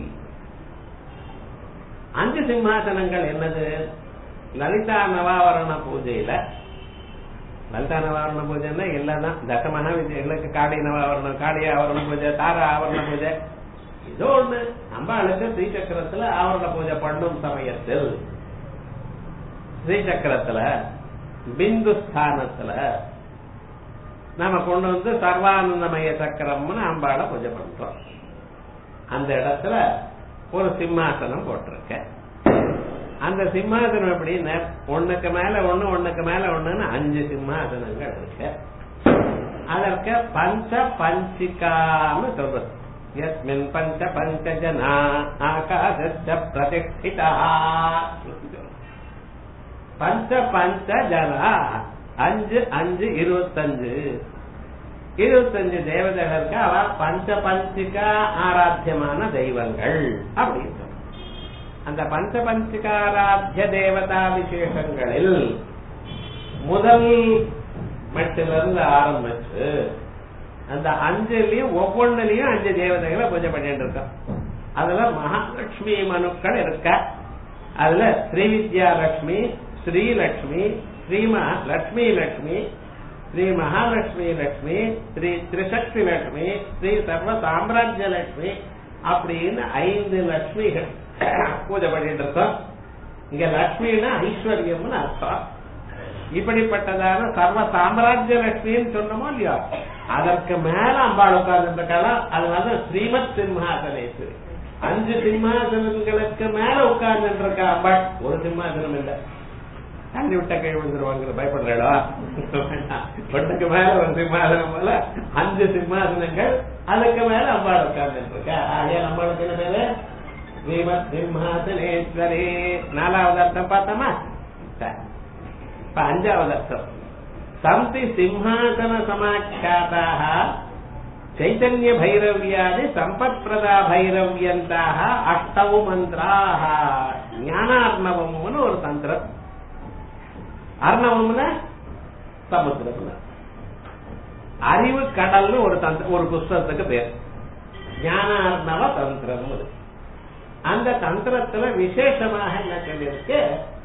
அஞ்சு சிம்ஹாசனங்கள் என்னது லலிதா நவாவரண பூஜையில லலிதா நவாவரண பூஜைன்னா எல்லாம் தான் தசமகா விஜயங்களுக்கு காடி நவாவரணம் காடி ஆவரண பூஜை தார ஆவரண பூஜை ஏதோ ஒண்ணு அம்பாளுக்கு ஸ்ரீசக்கரத்துல ஆவரண பூஜை பண்ணும் சமயத்தில் ஸ்ரீசக்கரத்துல பிந்து ஸ்தானத்துல நாம கொண்டு வந்து சர்வானந்தமய சக்கரம்னு அம்பாளை பூஜை பண்றோம் அந்த இடத்துல ஒரு சிம்மாசனம் போட்டிருக்க அந்த சிம்மாசனம் எப்படின்னா ஒண்ணுக்கு மேல ஒண்ணு ஒண்ணுக்கு மேல ஒண்ணுன்னு அஞ்சு சிம்மாசனங்கள் இருக்கு அதற்கு பஞ்ச பஞ்சிகான்னு சொல்றது எஸ்மின் பஞ்ச பஞ்சஜனா ஆகாச பிரதிஷ்டிதா பஞ்ச பஞ்ச ஜனா அஞ்சு அஞ்சு இருபத்தஞ்சு இருபத்தஞ்சு தேவதைகளுக்கு அவ பஞ்ச பஞ்சிகா ஆராத்தியமான தெய்வங்கள் அப்படின்னு அந்த பஞ்ச பஞ்சிகாராத்திய தேவதா விசேஷங்களில் முதல் மட்டிலிருந்து ஆரம்பிச்சு அந்த அஞ்சுலயும் ஒவ்வொன்னுலயும் அஞ்சு தேவதைகளை பூஜை பண்ணிட்டு இருக்கோம் அதுல மகாலட்சுமி மனுக்கள் இருக்க அதுல ஸ்ரீ வித்யாலட்சுமி ஸ்ரீலட்சுமி ஸ்ரீமா லட்சுமி லட்சுமி ஸ்ரீ மகாலட்சுமி லட்சுமி ஸ்ரீ திரிசக்தி லட்சுமி ஸ்ரீ சர்வ சாம்ராஜ்ய லட்சுமி அப்படின்னு ஐந்து லட்சுமிகள் பூஜை பண்ணிட்டு இருக்கோம் இங்க லட்சுமின்னா ஐஸ்வர்யம்னு அர்த்தம் இப்படிப்பட்டதான சர்வ சாம்ராஜ்ய லட்சுமின்னு சொன்னோமோ இல்லையா அதற்கு மேல அம்பாள் உட்கார்ந்துருக்கலாம் அதனால ஸ்ரீமத் சிம்ஹாசனேஸ்வரி அஞ்சு சிம்மாசனங்களுக்கு மேல உட்கார்ந்து இருக்க அம்பாள் ஒரு சிம்மாசனம் இல்லை தண்ணி விட்ட கை விழுந்துருவாங்க பயப்படுறா ஒட்டுக்கு மேல ஒரு சிம்மாசனம் போல அஞ்சு சிம்மாசனங்கள் அதுக்கு மேல அம்பாள் உட்கார்ந்து இருக்க ஆகிய அம்பாளுக்கு என்ன பேரு ஸ்ரீமத் சிம்ஹாசனேஸ்வரி நாலாவது அர்த்தம் பார்த்தோமா இப்ப அஞ்சாவது அர்த்தம் சந்தி சிம்ஹாசன சமாக்கியாதாக చైతన్య భైరవ్యాది సంపత్ప్రదా భైరవ్యంతాக அஷ்டவு மந்திராக ஞானார்ணவம்னு ஒரு தந்திரம் அர்ணவம்னா சமுத்திரம்ல அறிவு கடல்னு ஒரு தந்திர ஒரு புஸ்தகத்துக்கு பேர் ஞானார்ணவ தந்திரம் அது. அந்த தந்திரத்துல விசேஷமாக என்ன சொல்லியிருக்கு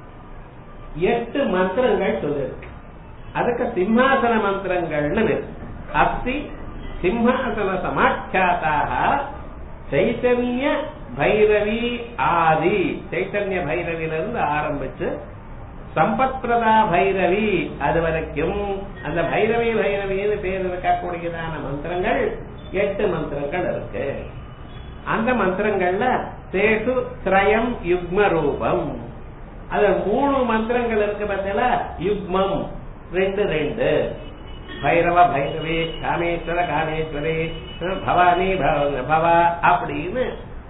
எட்டு மந்திரங்கள் சொல்லியிருக்கு அதுக்கு சிம்மாசன மந்திரங்கள்னு பேர். அஸ்தி சிம்மாசன சமாட்சாத்தாக சைத்தன்ய பைரவி ஆதி சைத்தன்ய பைரவியிலிருந்து ஆரம்பிச்சு சம்பத் பிரதா பைரவி அது வரைக்கும் அந்த பைரவி பைரவின்னு பேர் இருக்கக்கூடியதான மந்திரங்கள் எட்டு மந்திரங்கள் இருக்கு அந்த மந்திரங்கள்ல சேஷு திரயம் யுக்ம ரூபம் அது மூணு மந்திரங்கள் இருக்கு பார்த்தீங்களா யுக்மம் ரெண்டு ரெண்டு பைரவ பைரவி காமேஸ்வர காமேஸ்வரி பவானி பவ- பவா அப்படின்னு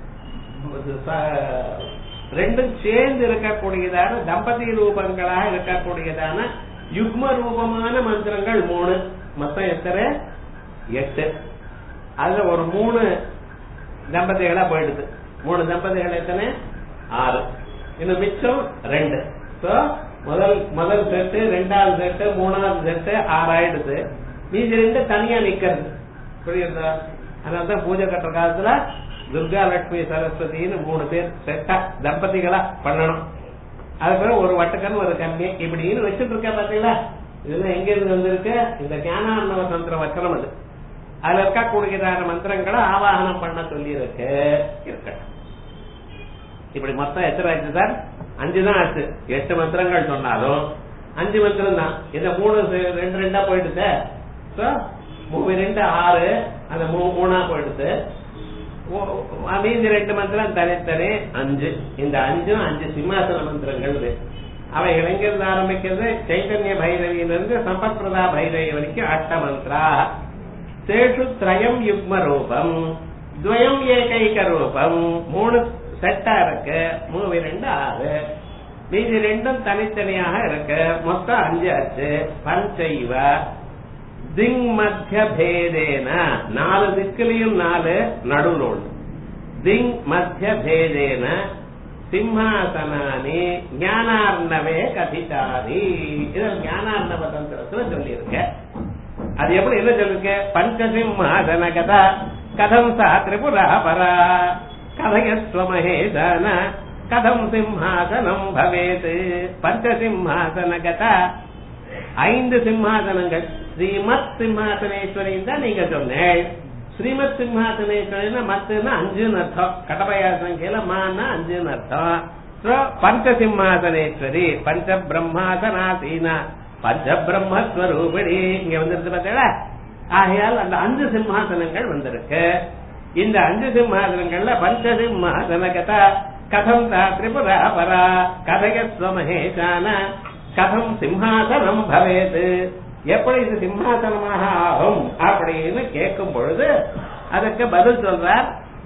ச- ரெண்டும் சேர்ந்து இருக்கக்கூடியதான தம்பதி ரூபங்களாக இருக்கக்கூடியதான யுக்ம ரூபமான மந்திரங்கள் மூணு மொத்தம் எத்தனை எட்டு அதுல ஒரு மூணு தம்பதிகளா போயிடுது மூணு தம்பதிகள் எத்தனை ஆறு இன்னும் மிச்சம் ரெண்டு So, முதல் முதல் செட்டு ரெண்டாவது செட்டு மூணாவது செட்டு ஆறாயிடுது மீதி ரெண்டு தனியா நிக்கிறது புரியுதா அதனாலதான் பூஜை கட்டுற காலத்துல துர்கா லட்சுமி சரஸ்வதினு மூணு பேர் செட்டா தம்பதிகளா பண்ணணும் அதுக்கப்புறம் ஒரு வட்டக்கன் ஒரு கண்ணி இப்படின்னு வச்சுட்டு இருக்க பாத்தீங்களா இதெல்லாம் எங்க இருந்து வந்திருக்கு இந்த ஞானாண்டவ தந்திர வச்சனம் அது அதுல இருக்கக்கூடியதான மந்திரங்களை ஆவாகனம் பண்ண சொல்லி இருக்கு இருக்கட்டும் இப்படி மொத்தம் எத்தனை ஆச்சு சார் அஞ்சு தான் ஆச்சு எட்டு மந்திரங்கள் சொன்னாலும் அஞ்சு மந்திரம் தான் இந்த மூணு சே- ரெண்டு ரெண்டா போயிடுது So, மூணு ரெண்டு ஆறு அந்த மூ- மூணா போயிடுது ஓ- ஓ- மீதி ரெண்டு மந்திரம் தனித்தனி அஞ்சு இந்த அஞ்சும் அஞ்சு சிம்மாசன மந்திரங்கள் இது. அவைகள் எங்கிருந்து ஆரம்பிக்கிறது சைத்தன்ய பைரவியிலிருந்து சம்பத் பிரதா பைரவி வரைக்கும் அஷ்ட மந்திரா சேஷு திரயம் யுக்ம ரூபம் துவயம் ஏகைக ரூபம் மூணு செட்டா இருக்கு மூவி ரெண்டு ஆறு மீதி ரெண்டும் தனித்தனியாக இருக்கு மொத்தம் அஞ்சு ஆச்சு பஞ்சைவ திங் மத்திய பேதேன நாலு திக்கிலையும் நாலு நடுவுல ஒண்ணு திங் மத்திய பேதேன சிம்மாசனானி ஞானார்ணவே கதிதாரி இது ஞானார்ணவ தந்திரத்துல சொல்லியிருக்கேன் அது எப்படி என்ன சொல்லிருக்க பஞ்சசிம்மாசன கதா கதம் சா திரிபுரா பரா கதயஸ்வ மகேசன கதம் சிம்ஹாசனம் பவேத் பஞ்சசிம்ஹாசன கதா ஐந்து சிம்ஹாசனங்கள் ஸ்ரீமத் சிம்ஹாசனேஸ்வரி தான் நீங்க சொன்னேன் ஸ்ரீமத் சிம்ஹாசனேஸ்வரினா மத்துனா அஞ்சுன்னு அர்த்தம் கடபயா சங்கையில மானா அஞ்சுன்னு அர்த்தம் So, பஞ்ச சிம்மாசனேஸ்வரி பஞ்ச பிரம்மாசனாசீனா பஞ்ச பிரம்மஸ்வரூபிணி இங்க வந்துருக்கு பார்த்தீங்களா ஆகையால் அந்த அஞ்சு சிம்மாசனங்கள் வந்திருக்கு இந்த அஞ்சு சிம்மாசனங்கள்ல பஞ்ச சிம்மாசன கதா கதம் தா திரிபுரா பரா கதயஸ்வ மகேஷான கதம் சிம்ஹாசனம் பவேத் எப்படி இது சிம்ஹாசனமாக ஆகும் அப்படின்னு கேட்கும் பொழுது அதற்கு பதில் சொல்றார்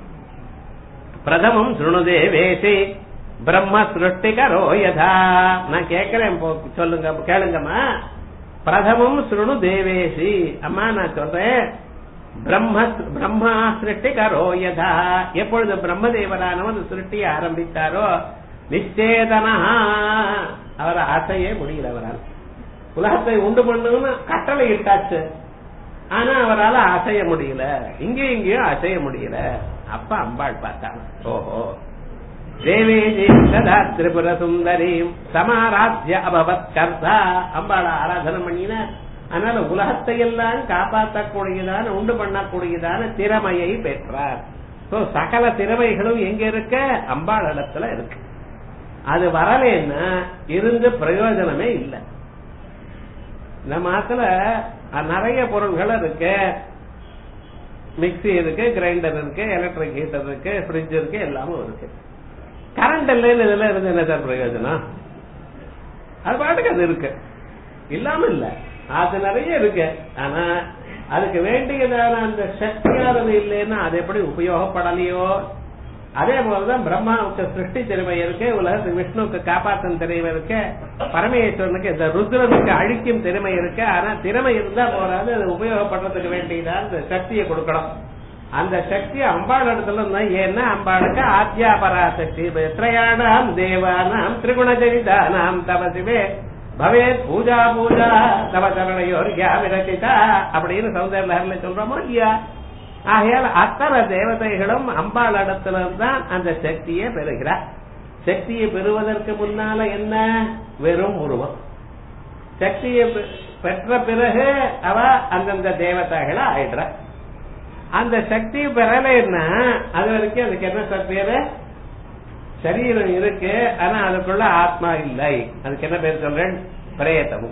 பிரதமம் சுணுதே வேசி பிரம்ம சிருஷ்டிகரோ யதா நான் கேட்கிறேன் போ- சொல்லுங்க கேளுங்கம்மா பிரதமம் சுணு தேவேசி அம்மா நான் சொல்றேன் பிரம்ம பிரம்மா சிருஷ்டிகரோ யதா எப்பொழுது பிரம்மதேவரானவன் சிருஷ்டியை ஆரம்பித்தாரோ நிச்சேதனா அவர் ஆசையே முடியல அவரால் உலகத்தை உண்டு பண்ணுன்னு கட்டளை இட்டாச்சு ஆனா அவரால அசைய முடியல இங்கேயும் இங்கேயும் அசைய முடியல அப்ப அம்பாள் பார்த்தாங்க ஓஹோ தேவேஜி சதா திரிபுர சுந்தரீம் சமாராத்ய அபவத் கர்த்தா அம்பாள ஆராதனை பண்ணின அதனால உலகத்தை எல்லாம் காப்பாற்றக்கூடியதான உண்டு பண்ணக்கூடியதான திறமையை பெற்றார் So, சகல திறமைகளும் எங்க இருக்க அம்பாள் இடத்துல இருக்கு அது வரலன்னா இருந்து பிரயோஜனமே இல்லை நம்ம ஆத்துல அஹ், நிறைய பொருள்கள் இருக்கு மிக்ஸி இருக்கு கிரைண்டர் இருக்கு எலக்ட்ரிக் ஹீட்டர் இருக்கு ஃப்ரிட்ஜ் இருக்கு எல்லாமும் இருக்கு கரண்ட் இல்லைன்னு இதுல இருந்து என்ன சார் பிரயோஜனம் அது பாட்டுக்கு அது இருக்கு இல்லாம இல்ல அது நிறைய இருக்கு ஆனா அதுக்கு வேண்டியதான அந்த சக்தியானது இல்லைன்னா அது எப்படி உபயோகப்படலையோ அதே போலதான் பிரம்மாவுக்கு சிருஷ்டி திறமை இருக்கு உலகத்துக்கு விஷ்ணுவுக்கு காப்பாற்றும் திறமை இருக்கு பரமேஸ்வரனுக்கு இந்த ருத்ரனுக்கு அழிக்கும் திறமை இருக்கு ஆனா திறமை இருந்தா போறாது அது உபயோகப்படுறதுக்கு வேண்டியதான் அந்த சக்தியை கொடுக்கணும் அந்த சக்தி அம்பாள் இடத்துல இருந்தா ஏன்னா அம்பாளுக்கு ஆத்யாபராசக்தி திரையாணாம் தேவானாம் திரிகுணஜனிதானாம் தவசிவே பவேத் பூஜா பூஜா தவ சரணையோர் விரச்சிதா அப்படின்னு சௌந்தர லஹர்ல சொல்றோமோ இல்லையா ஆகையால் அத்தனை தேவதைகளும் அம்பாள் இடத்துல தான் அந்த சக்தியை பெறுகிறார் சக்தியை பெறுவதற்கு முன்னால என்ன வெறும் உருவம் சக்தியை பெ- பெற்ற பிறகு அவ அந்தந்த தேவதைகளை ஆயிடுற அந்த சக்தி பெறலைன்னா அது வரைக்கும் அதுக்கு என்ன சார் பேரு சரீரம் இருக்கு ஆனா அதுக்குள்ள ஆத்மா இல்லை அதுக்கு என்ன பேர் சொல்றேன் பிரேதம்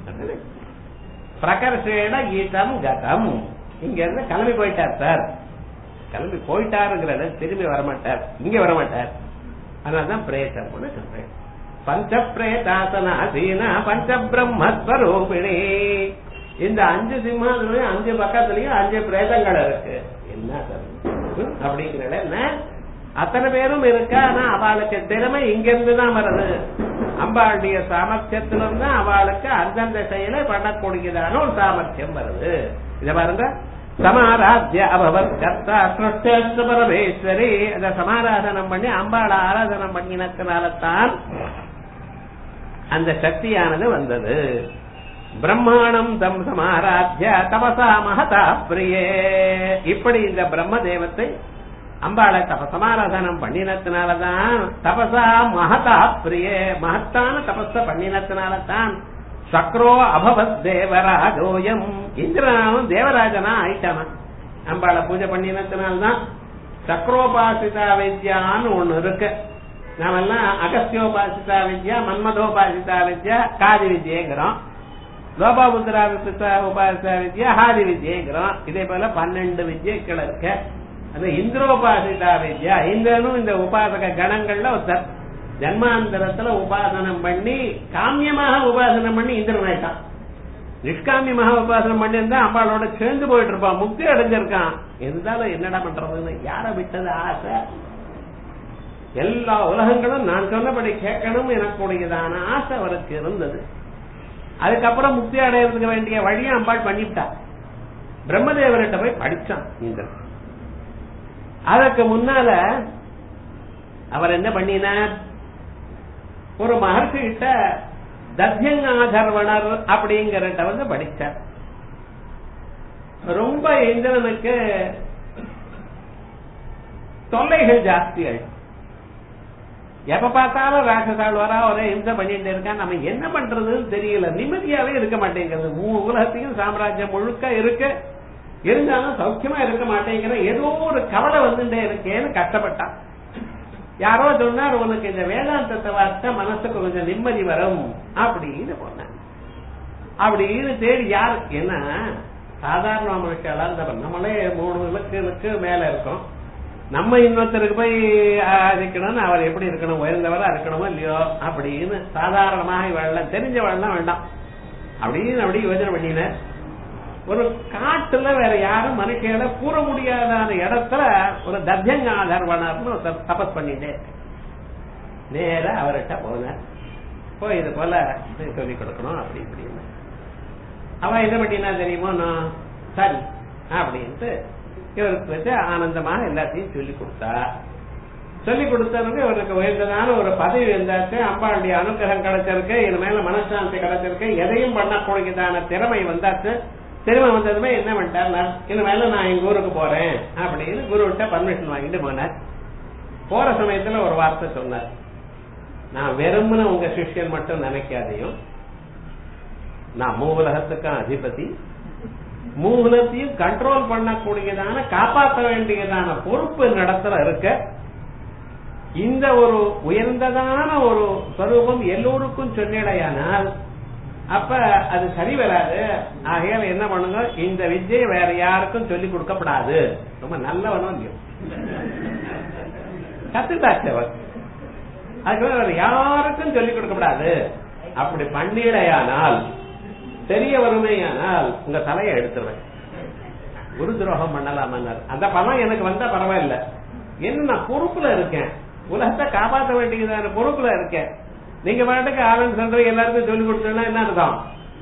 பிரகர்ஷேட கீதம் கதம் இங்க இருந்து கிளம்பி போயிட்டார் சார் கிளம்பி போயிட்டாருங்கிறத திரும்பி வரமாட்டார் இங்க வரமாட்டார் அதனாலதான் பிரேதம்னு சொல்றேன் பஞ்ச பிரேதாசனாசீனா பஞ்ச பிரம்மஸ்வரூபிணி இந்த அஞ்சு சிம்மாசனையும் அஞ்சு பக்கத்துலயும் அஞ்சு பிரேதங்கள் இருக்கு என்ன சார் அப்படிங்கிற என்ன அத்தனை பேரும் இருக்கா ஆனா அவளுக்கு திறமை இங்க இருந்து தான் வருது அம்பாளுடைய சாமர்த்தியத்திலிருந்து தான் அவளுக்கு அந்தந்த செயலை பண்ணக்கூடியதான ஒரு சாமர்த்தியம் வருது இத பாருங்க சமாராத்ய அபவத் கர்த்தா சிருஷ்ட பரமேஸ்வரி அத சமாராதனம் பண்ணி அம்பாள ஆராதனம் பண்ணினத்தினால்தான் அந்த சக்தியானது வந்தது பிரம்மாணம் தம் சமாராத்ய தபசா மகதா பிரியே இப்படி இந்த பிரம்ம தேவத்தை அம்பாளை தப சமாராதனம் பண்ணினத்தினாலதான் தபசா மகதா பிரியே மகத்தான தபஸ பண்ணினத்தினாலதான் சக்ரோ அபவத் தேவராஜோயம் இந்திரனாலும் தேவராஜனா ஆயிட்டானா அம்பாளை பூஜை பண்ணினத்தினால்தான் சக்ரோபாசிதா வித்யான்னு ஒண்ணு இருக்கு நாமெல்லாம் அகஸ்தியோபாசிதா வித்யா மன்மதோபாசிதா வித்யா காதி வித்யங்கிறோம் லோபாபுத்திரா விசித்தா உபாசிதா வித்யா ஹாதி வித்யங்கிறோம் இதே போல பன்னெண்டு வித்யக்கள் இருக்கு அது இந்திரோபாசிதா வித்யா இந்திரனும் இந்த உபாசக கணங்கள்ல ஒருத்தர் ஜன்மாந்தரத்துல உபாசனம் பண்ணி காமியமாக உபாசனம் பண்ணி இந்திரன் ஆயிட்டான் நிஷ்காமியமாக உபாசனம் பண்ணி இருந்தா அம்பாளோட சேர்ந்து போயிட்டு இருப்பான் முக்தி அடைஞ்சிருக்கான் இருந்தாலும் என்னடா பண்றதுன்னு யார விட்டது ஆசை எல்லா உலகங்களும் நான் சொன்னபடி கேட்கணும் எனக்குடையதான ஆசை அவருக்கு இருந்தது அதுக்கப்புறம் முக்தி அடையிறதுக்கு வேண்டிய வழியை அம்பாள் பண்ணிவிட்டா பிரம்மதேவர்கிட்ட போய் படிச்சான் இந்திரன் அதற்கு முன்னால அவர் என்ன பண்ணினார் ஒரு மகர்ஷி கிட்ட தத்யங்காதர்வணர் அப்படிங்கறத வந்து படிச்சார் ரொம்ப இந்திரனுக்கு தொல்லைகள் ஜாஸ்தி ஆயிடும் எப்ப பார்த்தாலும் ராட்சசால் வரா ஒரே இம்சை பண்ணிட்டு இருக்கான் நம்ம என்ன பண்றதுன்னு தெரியல நிம்மதியாவே இருக்க மாட்டேங்கிறது மூணு உலகத்தையும் சாம்ராஜ்யம் முழுக்க இருக்கு இருந்தாலும் சௌக்கியமா இருக்க மாட்டேங்கிற ஏதோ ஒரு கவலை வந்துட்டே இருக்கேன்னு கஷ்டப்பட்டான் யாரோ சொன்னார் உனக்கு இந்த வேதாந்தத்தை வார்த்தை மனசுக்கு கொஞ்சம் நிம்மதி வரும் அப்படின்னு போனான் அப்படின்னு தேடி யாரு என்ன சாதாரண மனுஷாலா இந்த நம்மளே மூணு இலக்குகளுக்கு மேல இருக்கோம் நம்ம இன்னொருத்தருக்கு போய் ஆதிக்கணும்னு அவர் எப்படி இருக்கணும் உயர்ந்தவரா இருக்கணுமோ இல்லையோ அப்படின்னு சாதாரணமாக வெள்ளம் தெரிஞ்ச வெள்ளம் வேண்டாம் அப்படின்னு அப்படி யோஜனை பண்ணின ஒரு காட்டுல வேற யாரும் மனுஷியால கூற முடியாதான இடத்துல ஒரு தத்தியங்காதர்வனர்னு ஒருத்தர் தபஸ் பண்ணிட்டே நேர அவர்கிட்ட போனார் போய் இது போல சொல்லிக் கொடுக்கணும் அப்படி இப்படின்னு அவன் என்ன பண்ணினா தெரியுமோ நான் சரி அப்படின்ட்டு இவருக்கு வச்சு ஆனந்தமாக எல்லாத்தையும் சொல்லி கொடுத்தா சொல்லி கொடுத்தவங்க இவருக்கு உயர்ந்ததான ஒரு பதவி இருந்தாச்சு அம்பாளுடைய அனுகிரகம் கிடைச்சிருக்கு இது மேல மனசாந்தி கிடைச்சிருக்கு எதையும் பண்ணக்கூடியதான திறமை வந்தாச்சு திறமை வந்ததுமே என்ன பண்ணிட்டார் இது மேல நான் எங்க ஊருக்கு போறேன் அப்படின்னு குருவிட்ட பர்மிஷன் வாங்கிட்டு போனார் போற சமயத்துல ஒரு வார்த்தை சொன்னார் நான் வெறுமன உங்க சிஷ்யன் மட்டும் நினைக்காதையும் நான் மூவுலகத்துக்கும் அதிபதி மூலத்தையும் கண்ட்ரோல் பண்ணக்கூடியதான காப்பாற்ற வேண்டியதான பொறுப்பு நடத்துல இருக்க இந்த ஒரு உயர்ந்ததான ஒரு ஸ்வரூபம் எல்லோருக்கும் சொன்னிடையானால் அப்ப அது சரி வராது ஆகையால என்ன பண்ணுங்க இந்த வித்தியை வேற யாருக்கும் சொல்லிக் கொடுக்கப்படாது ரொம்ப நல்லவனும் இல்லையோ கத்துட்டாச்சு அவர் அதுக்கு வேற யாருக்கும் சொல்லிக் கொடுக்கப்படாது அப்படி பண்ணிடையானால் தெரிய வருமேயானால் உங்க தலையை எடுத்துருவேன் குரு துரோகம் பண்ணலாமன்னார் அந்த பணம் எனக்கு வந்தா பரவாயில்ல என்ன நான் பொறுப்புல இருக்கேன் உலகத்தை காப்பாற்ற வேண்டியதான பொறுப்புல இருக்கேன் நீங்க பாட்டுக்கு ஆனந்த் சந்திர எல்லாருக்கும் சொல்லி கொடுத்தா என்ன அர்த்தம்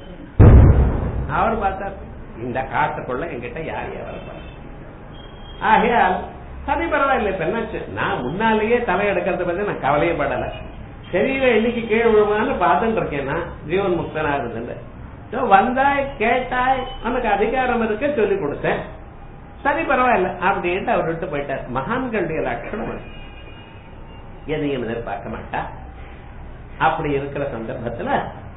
அவர் பார்த்தார் இந்த காட்டுக்குள்ள என்கிட்ட யார் யார் ஆகையால் சரி பரவாயில்ல இப்ப என்னாச்சு நான் முன்னாலேயே தலை எடுக்கிறத பத்தி நான் கவலையே படல சரீரம் என்னைக்கு கீழ் விழுமான்னு பார்த்துட்டு இருக்கேன் நான் ஜீவன் முக்தனா இருந்தது வந்தாய் கேட்டாய் உனக்கு அதிகாரம் இருக்க சொல்லி கொடுத்தேன் சரி பரவாயில்ல அப்படின்ட்டு அவர் விட்டு போயிட்டார் மகான்களுடைய லட்சணம் அது. எதையும் எதிர்பார்க்க மாட்டா அப்படி இருக்கிற சந்தர்ப்பத்துல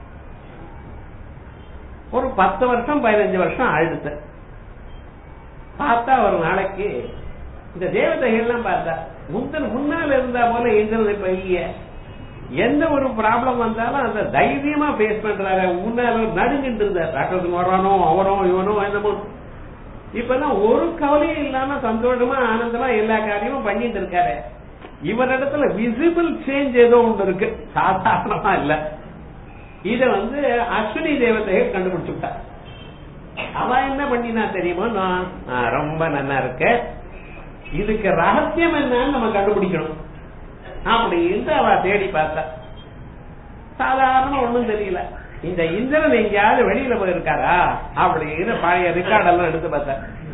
ஒரு பத்து வருஷம் பதினஞ்சு வருஷம் ஆயிடுச்சு பார்த்தா ஒரு நாளைக்கு இந்த தேவதைகள்லாம் பார்த்தா முந்தன் முன்னால இருந்தா போல இந்திரன் இப்ப இல்லையே எந்த ஒரு ப்ராப்ளம் வந்தாலும் அந்த தைரியமா ஃபேஸ் பண்றாரு முன்னால நடுங்கிட்டு இருந்தார் டாக்டருக்கு வரானோ அவனோ இவனோ என்னமோ இப்பதான் ஒரு கவலையும் இல்லாம சந்தோஷமா ஆனந்தமா எல்லா காரியமும் பண்ணிட்டு இருக்காரு இவரிடத்துல விசிபிள் சேஞ்ச் ஏதோ ஒன்று இருக்கு சாதாரணமா இல்ல இத வந்து அஸ்வினி தேவதைகள் கண்டுபிடிச்சுட்டா அவ என்ன பண்ணினா தெரியுமோ நான் ஆ, ரொம்ப நல்லா இருக்கு இதுக்கு ரகசியம் என்னன்னு நம்ம கண்டுபிடிக்கணும் அப்படின்னு அவ தேடி பார்த்தா சாதாரண ஒண்ணும் தெரியல இந்த இந்திரன் எங்கேயாவது வெளியில போயிருக்காரா அப்படின்னு பழைய ரெக்கார்ட் எல்லாம் எடுத்து பார்த்தா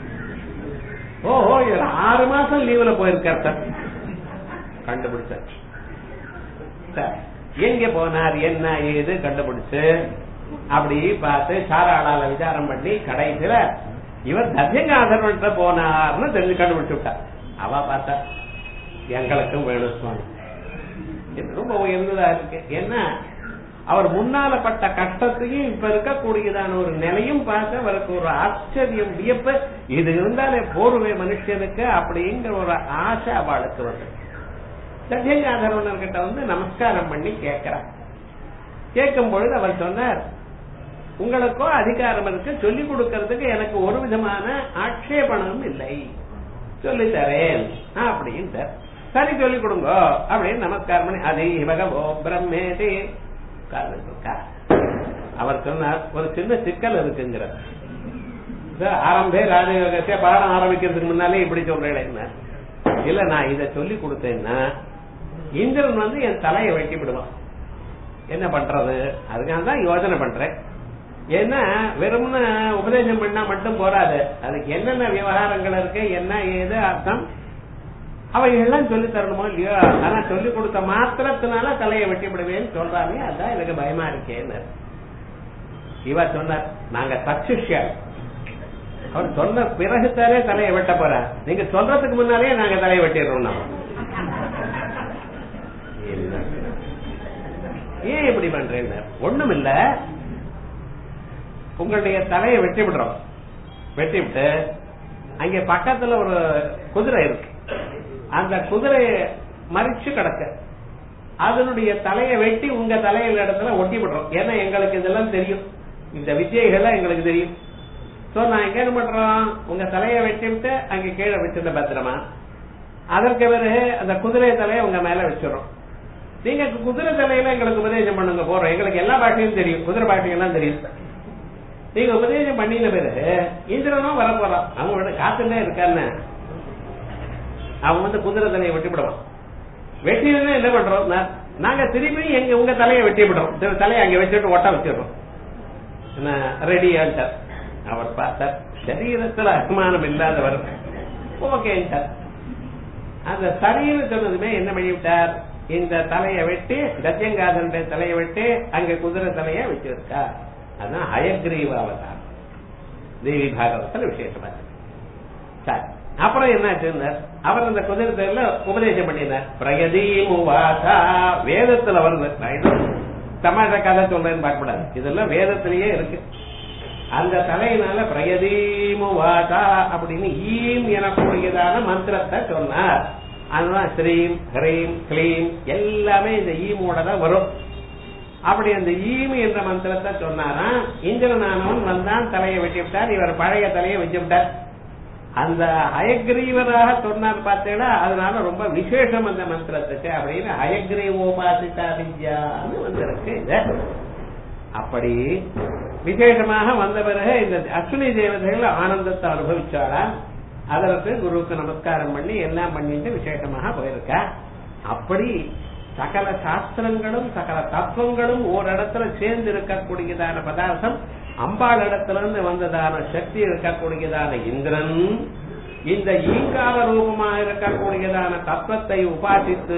ஓஹோ இவர் ஆறு மாசம் லீவ்ல போயிருக்கார் சார் கண்டுபிடிச்சாச்சு சார் எங்க போனார் என்ன ஏது கண்டுபிடிச்சு அப்படி பார்த்து சாராளால விசாரம் பண்ணி கடைசியில இவர் தர்யங்காதர்வன்ட்ட போனார்னு தெரிஞ்சு கண்டுபிடிச்சு விட்டார் அவ பார்த்தா எங்களுக்கும் வேணும் சுவாமி இது ரொம்ப உயர்ந்ததா இருக்கு என்ன அவர் முன்னால பட்ட கஷ்டத்தையும் இப்ப இருக்கக்கூடியதான ஒரு நிலையும் பார்த்து அவருக்கு ஒரு ஆச்சரியம் வியப்பு இது இருந்தாலே போர்வே மனுஷனுக்கு அப்படிங்கிற ஒரு ஆசை அவளுக்கு வந்து சத்யங்காதரவனர் கிட்ட வந்து நமஸ்காரம் பண்ணி கேட்கிறார் கேட்கும் பொழுது அவர் சொன்னார் உங்களுக்கோ அதிகாரம் இருக்கு சொல்லிக் கொடுக்கறதுக்கு எனக்கு ஒரு விதமான ஆட்சேபணமும் இல்லை சொல்லி தரேன் அப்படின்னு சரி சொல்லிக் கொடுங்க அப்படின்னு நமஸ்காரம் பண்ணி அதே பகவோ பிரம்மேதி உட்கார்ந்துட்டு இருக்கா. அவர் சொன்னார் ஒரு சின்ன சிக்கல் இருக்குங்கிறார் சார், ஆரம்பே ராஜயோகத்தை பாடம் ஆரம்பிக்கிறதுக்கு முன்னாலே இப்படி சொல்றேன் இல்ல நான் இத சொல்லி கொடுத்தேன்னா இந்திரன் வந்து என் தலையை வெட்டி விடுவான் என்ன பண்றது அதுக்காக தான் யோசனை பண்றேன் ஏன்னா வெறும்னு உபதேசம் பண்ணா மட்டும் போராது அதுக்கு என்னென்ன விவகாரங்கள் இருக்கு என்ன ஏது அர்த்தம் அவைகள்லாம் சொல்லி தரணுமோ இல்லையோ ஆனா சொல்லி கொடுத்த மாத்திரத்தினால தலையை வெட்டி விடுவேன்னு சொல்றாங்க அதான் எனக்கு பயமா இருக்கேன்னு இவ சொன்னார் நாங்க சக்சிஷ்யர் அவர் சொன்ன பிறகுத்தானே தலையை வெட்ட போறார் நீங்க சொல்றதுக்கு முன்னாலே நாங்க தலையை வெட்டிடுறோம் நாம என்ன? ஏன் இப்படி பண்றேன் ஒண்ணும் இல்ல உங்களுடைய தலையை வெட்டி விடுறோம் வெட்டி விட்டு அங்க பக்கத்துல ஒரு குதிரை இருக்கு அந்த குதிரை மறிச்சு கிடக்கு அதனுடைய தலையை வெட்டி உங்க தலையில இடத்துல ஒட்டி விடுறோம் ஏன்னா எங்களுக்கு இதெல்லாம் தெரியும் இந்த வித்தியைகள்லாம் எங்களுக்கு தெரியும் சோ நான் எங்க என்ன பண்றோம் உங்க தலையை வெட்டி விட்டு அங்க கீழே வச்சிருந்த பத்திரமா அதற்கு பிறகு அந்த குதிரை தலையை உங்க மேல வச்சிடறோம் நீங்க குதிரை தலையில எங்களுக்கு உபதேசம் பண்ணுங்க போறோம் எங்களுக்கு எல்லா பாஷையும் தெரியும் குதிரை பாஷையெல்லாம் தெரியும் நீங்க உபதேசம் பண்ணின பிறகு இந்திரனும் வர போறான் அவன் வந்து காத்துட்டே இருக்கான்னு அவன் வந்து குதிரை தலையை வெட்டி விடுவான் வெட்டினதுமே என்ன பண்றோம் நா- நாங்க திருப்பி எங்க உங்க தலையை வெட்டி விடுறோம் திரு தலையை அங்க வச்சுட்டு ஒட்ட வச்சிடுறோம் என்ன ரெடி ஆன்ட்டார் அவர் பார்த்தார் சரீரத்துல அபிமானம் இல்லாதவர் ஓகேன்ட்டார் அந்த சரின்னு சொன்னதுமே என்ன பண்ணிவிட்டார் இந்த தலையை வெட்டி கஜங்காதனுடைய தலையை வெட்டி அங்க குதிரை தலையை வச்சிருக்கார் அதான் அயக்ரீவ அவதாரம் தேவி பாகவத்தில் விசேஷமா இருக்கு. சரி அப்புறம் என்னாச்சுன்னு அவர் அந்த குதிரை தலையில உபதேசம் பண்ணினார் பிரகதீமுவாசா வேதத்துல வருது நான் ஏதோ தமாஷா கதை சொல்றேன்னு பார்க்கக்கூடாது இதெல்லாம் வேதத்திலேயே இருக்கு அந்த தலையினால பிரகதீமுவாசா அப்படின்னு ஈம் எனக்கூடியதான மந்திரத்தை சொன்னார் அதுதான் ஸ்ரீம் ஹ்ரீம் கிளீம் எல்லாமே இந்த ஈமோட தான் வரும் அப்படி அந்த ஈமி என்ற மந்திரத்தை சொன்னாரா இந்திரனானவன் வந்தான் தலையை வெட்டி விட்டார் இவர் பழைய தலையை வச்சு விட்டார் அந்த ஹயக்ரீவராக சொன்னார் பார்த்தீங்களா அதனால ரொம்ப விசேஷம் அந்த மந்திரத்துக்கு அப்படின்னு ஹயக்ரீவோபாசிதா வித்யான்னு வந்திருக்கு இது அப்படி விசேஷமாக வந்த பிறகு இந்த அஸ்வினி தேவதைகள் ஆனந்தத்தை அனுபவிச்சாளா அதற்கு குருவுக்கு நமஸ்காரம் பண்ணி எல்லாம் பண்ணிட்டு விசேஷமாக போயிருக்கா அப்படி சகல சாஸ்திரங்களும் சகல தத்துவங்களும் ஓரிடத்துல சேர்ந்து இருக்கக்கூடியதான பதார்த்தம் அம்பாள் இடத்துல இருந்து வந்ததான சக்தி இருக்கக்கூடியதான இந்திரன் இந்த ஈங்கார ரூபமா இருக்கக்கூடியதான தத்துவத்தை உபாசித்து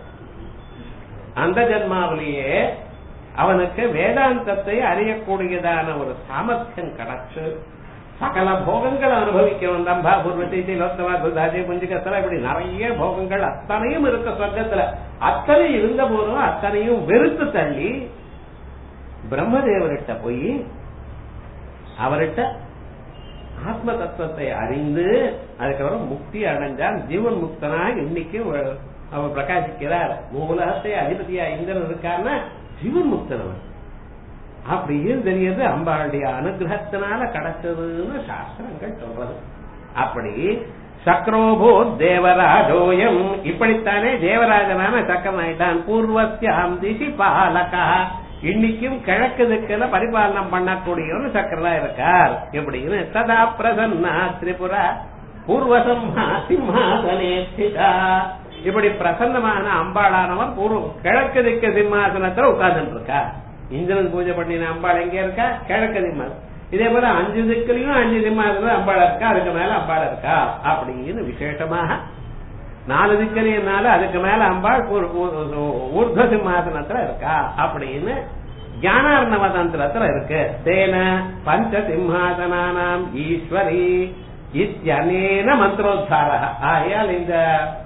அந்த ஜன்மாவிலேயே அவனுக்கு வேதாந்தத்தை அறியக்கூடியதான ஒரு சாமர்த்தியம் கிடைச்சு சகல போகங்கள் அனுபவிக்கணும் தம்பா பூர்வத்தை லோத்தமா குதாஜி புஞ்சிகத்துல இப்படி நிறைய போகங்கள் அத்தனையும் இருக்க சொர்க்கத்துல அத்தனை இருந்த போதும் அத்தனையும் வெறுத்து தள்ளி பிரம்மதேவர்கிட்ட போய் அவர்கிட்ட ஆத்ம தத்துவத்தை அறிந்து அதுக்கப்புறம் முக்தி அடைஞ்சால் ஜீவன் முக்தனாக இன்னைக்கு வ- அவர் பிரகாசிக்கிறார் உலகத்தை அதிபதியா இந்திரன் இருக்காருன்னா ஜீவன் முக்தன் அவன் அப்படின்னு தெரியுது அம்பாளுடைய அனுகிரகத்தினால கிடைச்சதுன்னு சாஸ்திரங்கள் சொல்றது அப்படி சக்ரோபோ தேவராஜோயம் இப்படித்தானே தேவராஜனான சக்கரன் ஆயிட்டான் பூர்வஸ்யாம் திசி பாலகா இன்னைக்கும் கிழக்கு திக்குல பரிபாலனம் பண்ணக்கூடியவனு சக்கரனா இருக்கார் எப்படின்னு சதா பிரசன்னா திரிபுரா பூர்வசம்மா சிம்மாசனே ஸ்திதா இப்படி பிரசன்னமான அம்பாளானவன் பூர்வ கிழக்கு திக்கு சிம்மாசனத்துல உட்கார்ந்துட்டு இருக்கா இந்திரன் பூஜை பண்ணின அம்பாள் எங்க இருக்கா கிழக்கு சிம்மாசனம் இதே போல அஞ்சு திக்குலயும் அஞ்சு சிம்மாசனம் அம்பாள் இருக்கா அதுக்கு மேல அம்பாள் இருக்கா அப்படின்னு விசேஷமாக நாலு திக்கலையும் அதுக்கு மேல அம்பாள் ஊர்- ஊர்- ஊர்த்வ சிம்மாசனத்துல இருக்கா அப்படின்னு ஞானார்ணவ தந்திரத்துல இருக்கு தேன பஞ்ச சிம்மாசனானாம் ஈஸ்வரி இத்தியனேன மந்திரோத்தார ஆகையால் இந்த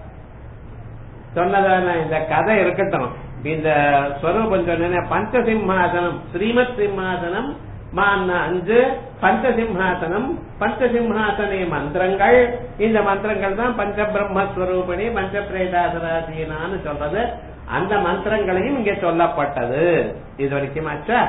சொன்னதான இந்த கதை இருக்கட்டும் இந்த ஸ்வரூபம் சொன்ன பஞ்ச சிம்மாசனம் ஸ்ரீமத் சிம்மாசனம் மான்னா அஞ்சு பஞ்சசிம்ஹாசனம் பஞ்சசிம்ஹாசனே மந்திரங்கள் இந்த மந்திரங்கள் தான் பஞ்ச பிரம்மஸ்வரூபிணி பஞ்ச பிரேதாசராசீனான்னு சொல்றது அந்த மந்திரங்களையும் இங்கே சொல்லப்பட்டது இது வரைக்கும் ஆச்சா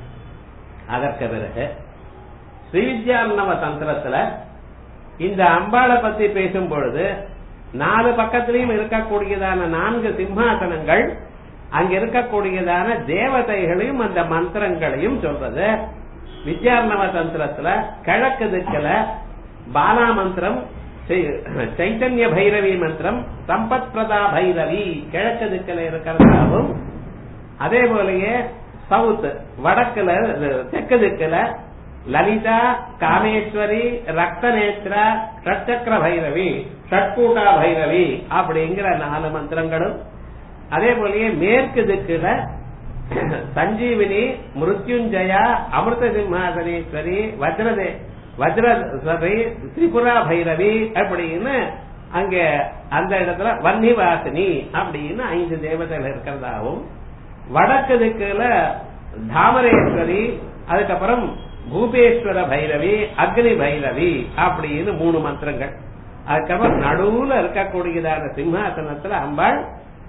அதற்கு பிறகு ஸ்ரீவித்யார்ணவ தந்திரத்துல இந்த அம்பாளை பத்தி பேசும் பொழுது நாலு பக்கத்திலையும் இருக்கக்கூடியதான நான்கு சிம்மாசனங்கள் அங்க இருக்கக்கூடியதான தேவதைகளையும் அந்த மந்திரங்களையும் சொல்றது வித்யார்ணவ தந்திரத்துல கிழக்கு திக்கல பாலா மந்திரம் செய்- சைத்தன்ய பைரவி மந்திரம் சம்பத் பிரதா பைரவி கிழக்கு திக்கல இருக்கிறதாகவும் அதே போலயே சவுத் வடக்குல இது தெற்கு திக்குல லலிதா காமேஸ்வரி ரக்தநேத்ரா ஷட்சக்கர பைரவி ஷட்கூட்டா பைரவி அப்படிங்கிற நாலு மந்திரங்களும் அதே போலயே மேற்கு திக்குல சஞ்சீவினி மிருத்யுஞ்சயா அமிர்த சிம்ஹாசனேஸ்வரி வஜ்ரதே வஜ்ரசபை திரிபுரா பைரவி அப்படின்னு அங்க அந்த இடத்துல வன்னிவாசினி அப்படின்னு ஐந்து தேவதைகள் இருக்கிறதாவும் வடக்கு திக்குல தாமரேஸ்வரி அதுக்கப்புறம் பூபேஸ்வர பைரவி அக்னி பைரவி அப்படின்னு மூணு மந்திரங்கள் அதுக்கப்புறம் நடுவுல இருக்கக்கூடியதான சிம்ஹாசனத்துல அம்பாள்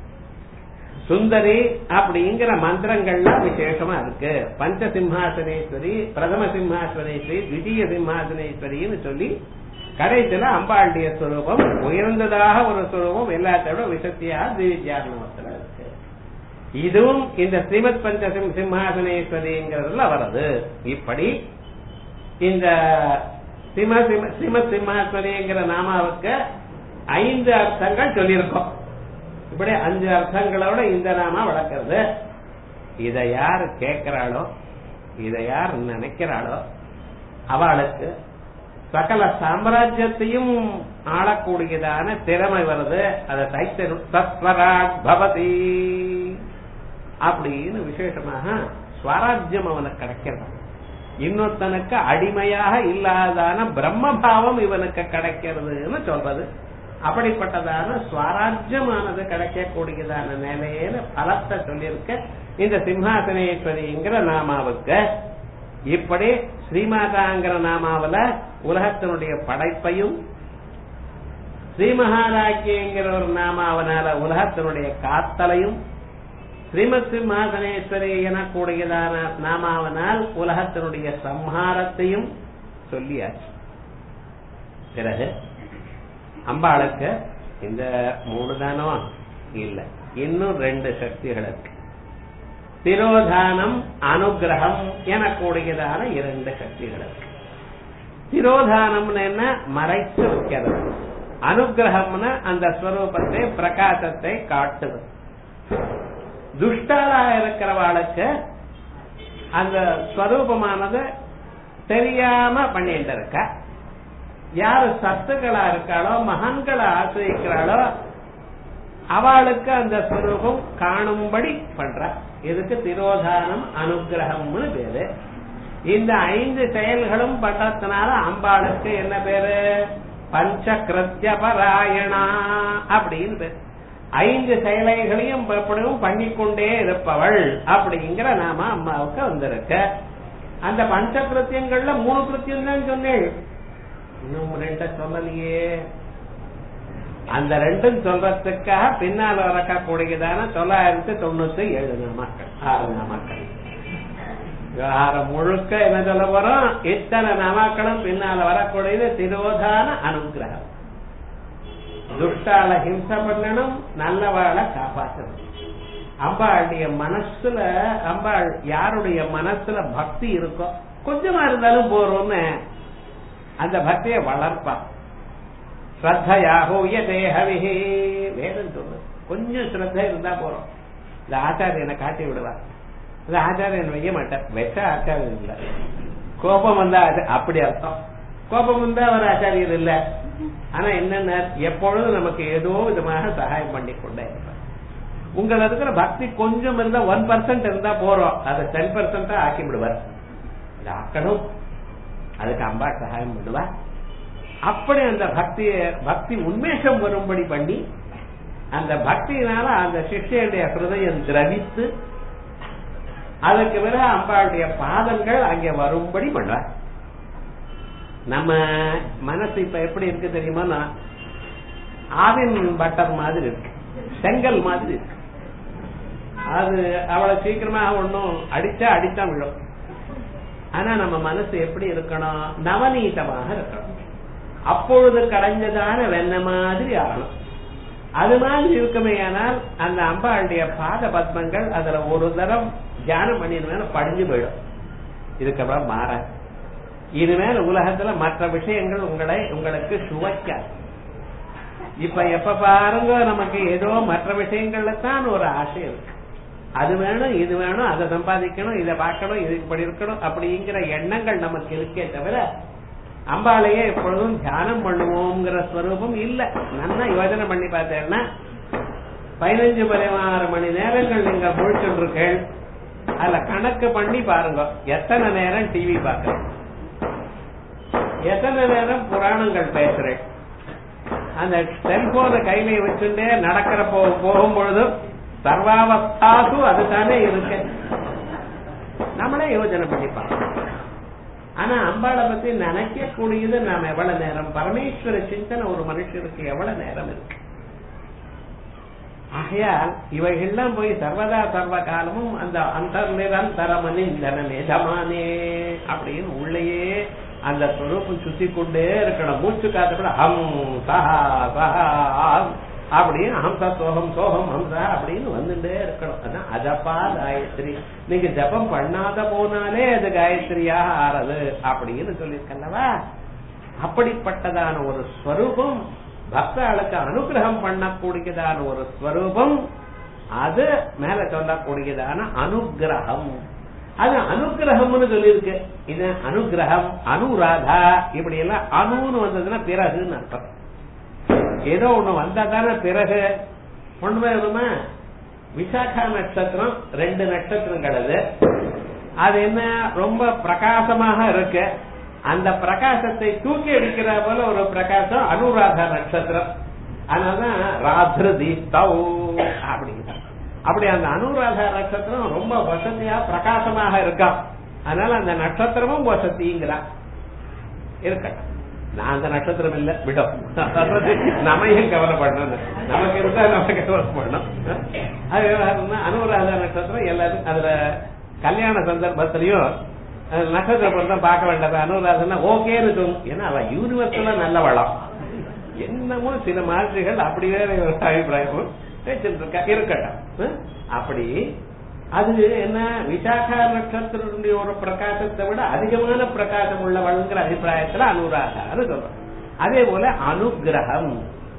சுந்தரி அப்படிங்கிற மந்திரங்கள்லாம் விசேஷமா இருக்கு பஞ்ச சிம்ஹாசனேஸ்வரி பிரதம சிம்ஹாசனேஸ்வரி திடீய சிம்ஹாசனேஸ்வரின்னு சொல்லி கடைசியில அம்பாளுடைய ஸ்வரூபம் உயர்ந்ததாக ஒரு ஸ்வரூபம் எல்லாத்தோட விசக்தியாக திவ்யாரணத்துல இருக்கு இதுவும் இந்த ஸ்ரீமத் பஞ்ச சிம் சிம்ஹாசனேஸ்வரிங்கிறதுல வருது இப்படி இந்த சிம்ம சிம்ம ஸ்ரீமத் சிம்ஹாஸ்வரிங்கிற நாமாவுக்கு ஐந்து அர்த்தங்கள் சொல்லியிருக்கோம் இப்படி அஞ்சு அர்த்தங்களோட இந்த நாமா வளர்க்கறது இதை யார் கேட்கிறாளோ இதை யார் நினைக்கிறாளோ அவளுக்கு சகல சாம்ராஜ்யத்தையும் ஆளக்கூடியதான திறமை வருது அதை தைத்தரு தத்வராட் பவதி அப்படின்னு விசேஷமாக ஸ்வராஜ்யம் அவனுக்கு கிடைக்கிறது இன்னொருத்தனுக்கு அடிமையாக இல்லாதான பிரம்மபாவம் இவனுக்கு கிடைக்கிறதுன்னு சொல்றது அப்படிப்பட்டதான ஸ்வராஜ்யமானது கிடைக்கக்கூடியதான நிலையில பலத்தை சொல்லியிருக்க இந்த சிம்ஹாசனேஸ்வரிங்கிற நாமாவுக்கு இப்படி ஸ்ரீமாதாங்கிற நாமாவுல உலகத்தினுடைய படைப்பையும் ஸ்ரீமகாராக்கியங்கிற ஒரு நாமாவனால உலகத்தினுடைய காத்தலையும் ஸ்ரீமத் சிம்ஹாசனேஸ்வரி எனக்கூடியதான நாமாவனால் உலகத்தினுடைய சம்ஹாரத்தையும் சொல்லியாச்சு பிறகு அம்பாளுக்கு இந்த மூணு தானோ இல்ல இன்னும் ரெண்டு சக்திகள் இருக்கு திரோதானம் அனுகிரகம் எனக்கூடியதான இரண்டு சக்திகள் இருக்கு திரோதானம்னு என்ன மறைச்சு வைக்கிறது அனுகிரகம்னு அந்த ஸ்வரூபத்தை பிரகாசத்தை காட்டுவது துஷ்டாலா இருக்கிறவாளுக்கு அந்த ஸ்வரூபமானது தெரியாம பண்ணிட்டு இருக்கா யாரு சத்துக்களா இருக்காளோ மகான்களை ஆசிரிக்கிறாளோ அவளுக்கு அந்த ஸ்வரூபம் காணும்படி பண்ற இதுக்கு திரோதானம் அனுகிரகம்னு பேரு இந்த ஐந்து செயல்களும் பண்றதுனால அம்பாளுக்கு என்ன பேரு பஞ்சகிருத்திய பராயணா அப்படின்னு பேரு ஐந்து செயலைகளையும் எப்படியும் பண்ணிக்கொண்டே இருப்பவள் அப்படிங்கிற நாம அம்மாவுக்கு வந்திருக்க அந்த பஞ்ச கிருத்தியங்கள்ல மூணு கிருத்தியம் தான் சொன்னேன் இன்னும் ரெண்ட சொல்லலையே அந்த ரெண்டும் சொல்றதுக்காக பின்னால் வரக்கூடியதான தொள்ளாயிரத்தி தொண்ணூத்தி ஏழு நாமாக்கள் ஆறு நாமாக்கள் விவகாரம் முழுக்க என்ன சொல்ல போறோம் இத்தனை நாமாக்களும் பின்னால வரக்கூடியது திரோதான அனுகிரகம் துஷ்டால ஹிம்ச பண்ணணும் நல்லவாழ காப்பாற்றணும் அம்பாளுடைய மனசுல அம்பாள் யாருடைய மனசுல பக்தி இருக்கோ கொஞ்சமா இருந்தாலும் போறோம்னு அந்த பக்தியை வளர்ப்பான் ஸ்ரத்தையாகோய தேகவிஹே வேதம் சொல்லு கொஞ்சம் ஸ்ரத்த இருந்தா போறோம் இந்த ஆச்சாரியனை காட்டி விடுவார் இந்த ஆச்சாரியன் வைய மாட்டார் வெச்ச ஆச்சாரியன் இல்ல கோபம் வந்தா ஆச்சா- அப்படி அர்த்தம் கோபம் வந்தா அவர் ஆச்சாரியர் இல்ல ஆனா என்னென்ன எப்பொழுதும் நமக்கு ஏதோ விதமாக சகாயம் பண்ணி கொண்டே இருப்பார் உங்கள இருக்கிற பக்தி கொஞ்சம் இருந்தா ஒன் பர்சன்ட் இருந்தா போறோம் அதை டென் பர்சன்டா ஆக்கி விடுவார் இது ஆக்கணும் அதுக்கு அம்பா சகாயம் பண்ணுவா அப்படி அந்த பக்திய பக்தி உண்மேஷம் வரும்படி பண்ணி அந்த பக்தியினால அந்த சிஷ்யனுடைய ஹிருதயம் திரவித்து அதுக்கு பிறகு அம்பாளுடைய பாதங்கள் அங்கே வரும்படி பண்றார் நம்ம மனசு இப்ப எப்படி இருக்கு தெரியுமா ஆவின் பட்டர் மாதிரி இருக்கு செங்கல் மாதிரி இருக்கு அது அவளை சீக்கிரமா ஒன்னும் அடிச்சா அடித்தா விழும் ஆனா நம்ம மனசு எப்படி இருக்கணும் நவநீதமாக இருக்கணும் அப்பொழுது கடைஞ்சதான வெண்ண மாதிரி ஆகணும் அது மாதிரி இருக்குமே ஆனால் அந்த அம்பாளுடைய பாத பத்மங்கள் அதுல ஒரு தரம் தியானம் பண்ணிடுவேன் படிஞ்சு போயிடும் இதுக்கப்புறம் மாற இனிமேல் உலகத்துல மற்ற விஷயங்கள் உங்களை உங்களுக்கு சுவைக்காது இப்ப எப்ப பாருங்க நமக்கு ஏதோ மற்ற விஷயங்கள்ல தான் ஒரு ஆசை இருக்கு அது வேணும் இது வேணும் அதை சம்பாதிக்கணும் இதை பார்க்கணும் இது இப்படி இருக்கணும் அப்படிங்கிற எண்ணங்கள் நமக்கு இருக்கே தவிர அம்பாளையே எப்பொழுதும் தியானம் பண்ணுவோங்கிற ஸ்வரூபம் இல்ல நல்லா யோசனை பண்ணி பார்த்தேன்னா பதினஞ்சு பதினாறு மணி நேரங்கள் நீங்க முழிச்சுட்டு இருக்கேன் அதுல கணக்கு பண்ணி பாருங்க எத்தனை நேரம் டிவி பார்க்கறேன் எத்தனை நேரம் புராணங்கள் பேசுறேன் அந்த செல்போனை கையில வச்சுட்டே நடக்கிற போ போகும் பொழுது சர்வாவஸ்தாசு அதுதானே இருக்கு நம்மளே யோசனை பண்ணி பார்க்கணும் ஆனா அம்பாளை பத்தி நினைக்க கூடியது நாம எவ்வளவு நேரம் பரமேஸ்வர சிந்தனை ஒரு மனுஷனுக்கு எவ்வளவு நேரம் இருக்கு ஆகையால் இவைகள்லாம் போய் சர்வதா சர்வ காலமும் அந்த அந்த நிரந்தரமனி நிஜமானே அப்படின்னு உள்ளேயே அந்த ஸ்வரூபம் சுத்தி கொண்டே இருக்கணும் மூச்சு காத்து கூட ஹம் சஹா சஹா ஆம் அப்படின்னு ஹம்சா சோகம் சோகம் ஹம்சா அப்படின்னு வந்துட்டே இருக்கணும் அதான் அதப்பா காயத்ரி நீங்க ஜபம் பண்ணாத போனாலே அது காயத்ரியாக ஆறது அப்படின்னு சொல்லியிருக்கல்லவா அப்படிப்பட்டதான ஒரு ஸ்வரூபம் பக்தர்களுக்கு அனுகிரகம் பண்ணக்கூடியதான ஒரு ஸ்வரூபம் அது மேல சொல்லக்கூடியதான அனுகிரகம் அது அனுகிரகம்னு சொல்லியிருக்கு இது அனுகிரகம் அனுராதா இப்படி எல்லாம் அணுன்னு வந்ததுன்னா பிறகுன்னு அர்த்தம் ஏதோ ஒண்ணு வந்தா தானே பிறகு ஒண்ணுமே வருமா விசாகா நட்சத்திரம் ரெண்டு நட்சத்திரம் கிடது அது என்ன ரொம்ப பிரகாசமாக இருக்கு அந்த பிரகாசத்தை தூக்கி அடிக்கிற போல ஒரு பிரகாசம் அனுராதா நட்சத்திரம் அதனாலதான் ராத்ரு தீப்தௌ அப்படிங்கிற அப்படி அந்த அனுராதா நட்சத்திரம் ரொம்ப வசதியா பிரகாசமாக இருக்கான் அதனால அந்த நட்சத்திரமும் வசதிங்கிறான் இருக்கட்டும் நான் அந்த நட்சத்திரம் இல்ல விடும் நம்ம ஏன் கவலைப்படணும் நமக்கு இருந்தா நம்ம கவலைப்படணும் அது அனுராதா நட்சத்திரம் எல்லாரும் அதுல கல்யாண சந்தர்ப்பத்திலையும் அஹ், நட்சத்திர பொருத்தம் பார்க்க வேண்டாம் அனுராதனா ஓகேன்னு தோணும் ஏன்னா அவ யூனிவர்ஸ்ல நல்ல வளம் என்னமோ சில மாதிரிகள் அப்படி வேற ஒரு அபிப்பிராயம் பேசிட்டு இருக்கா இருக்கட்டும் அஹ், அப்படி அது என்ன விசாகா நட்சத்திரனுடைய ஒரு பிரகாசத்தை விட அதிகமான பிரகாசம் உள்ளவள்ங்கிற அபிப்பிராயத்துல அனுராகான்னு சொல்றோம் அதே போல அனுகிரகம்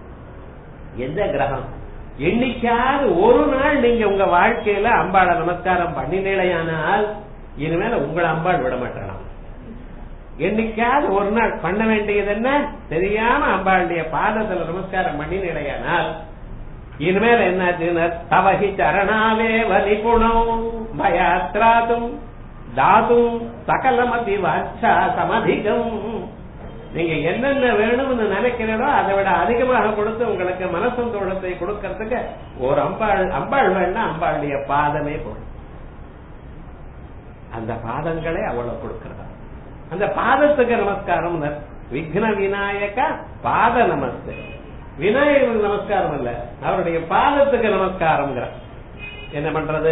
எந்த கிரகம் என்னைக்காவது ஒரு நாள் நீங்க உங்க வாழ்க்கையில அம்பாளை நமஸ்காரம் பண்ணினேலையானால் இனிமேல உங்களை அம்பாள் விட மாட்டாளாம் என்னைக்காவது ஒரு நாள் பண்ண வேண்டியது என்ன தெரியாம அம்பாளுடைய பாதத்துல நமஸ்காரம் பண்ணினேலையானால் இனிமேல் என்னாச்சுன்னு தவஹி சரணாவே வலிபுணம் பயாத்ராதும் தாதும் சகலமதி வாச்சா சமதிகம் நீங்க என்னென்ன வேணும்னு நினைக்கிறீரோ அதை விட அதிகமாக கொடுத்து உங்களுக்கு மனசந்தோஷத்தை கொடுக்கறதுக்கு ஒரு அம்பாள் அம்பாள் வேணா அம்பாளுடைய பாதமே போடும் அந்த பாதங்களே அவ்வளவு கொடுக்கறதா அந்த பாதத்துக்கு நமஸ்காரம் விக்ன விநாயக பாத நமஸ்தே விநாயகருக்கு நமஸ்காரம் இல்ல அவருடைய பாதத்துக்கு நமஸ்காரம்ங்கிற என்ன பண்றது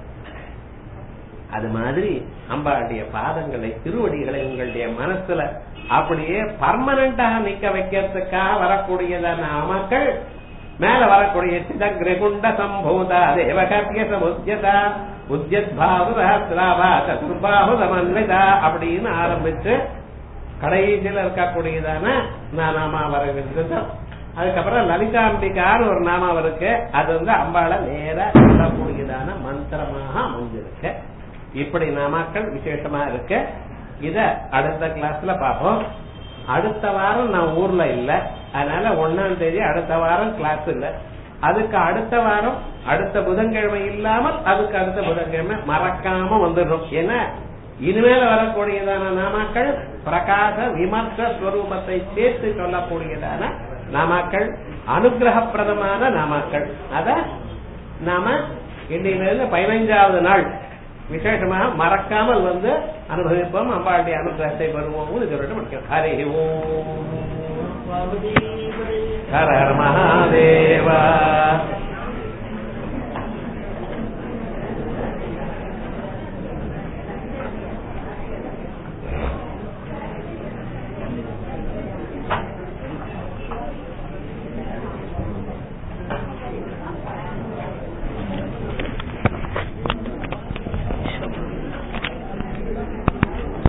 அது மாதிரி அம்பாளுடைய பாதங்களை திருவடிகளை உங்களுடைய மனசுல அப்படியே பர்மனண்டாக நிக்க வைக்கிறதுக்காக வரக்கூடியதான நாமக்கள் மேல வரக்கூடிய சிதகிரகுண்ட சம்பூத தேவகர்ய சமுத்தியதா உத்யத் பாவு சஹசிராபா சதுர்பாபு சமன்விதா அப்படின்னு ஆரம்பிச்சு கடைசியில இருக்கக்கூடியதான நாமா வருகின்றது அதுக்கப்புறம் லலிதாம்பிகான்னு ஒரு நாமம் இருக்கு அது வந்து அம்பாளை நேர சொல்லக்கூடியதான மந்திரமாக அமைஞ்சிருக்கு இப்படி நாமாக்கள் விசேஷமா இருக்கு இத அடுத்த கிளாஸ்ல பார்ப்போம் அடுத்த வாரம் நான் ஊர்ல இல்ல அதனால ஒன்னாம் தேதி அடுத்த வாரம் கிளாஸ் இல்ல அதுக்கு அடுத்த வாரம் அடுத்த புதன்கிழமை இல்லாமல் அதுக்கு அடுத்த புதன்கிழமை மறக்காம வந்துடும் ஏன்னா இனிமேல வரக்கூடியதான நாமாக்கள் பிரகாச விமர்ச ஸ்வரூபத்தை சேர்த்து சொல்லக்கூடியதான நாமாக்கள் அனுகிரகப்பிரதமான நாமாக்கள் அத நாம இன்னையிலிருந்து பதினைஞ்சாவது நாள் விசேஷமாக மறக்காமல் வந்து அனுபவிப்போம் அம்பாளுடைய அனுகிரகத்தை பெறுவோம் சொல்லிட்டு முடிக்கிறோம் ஹரி ஓம் ஹர ஹர மகாதேவா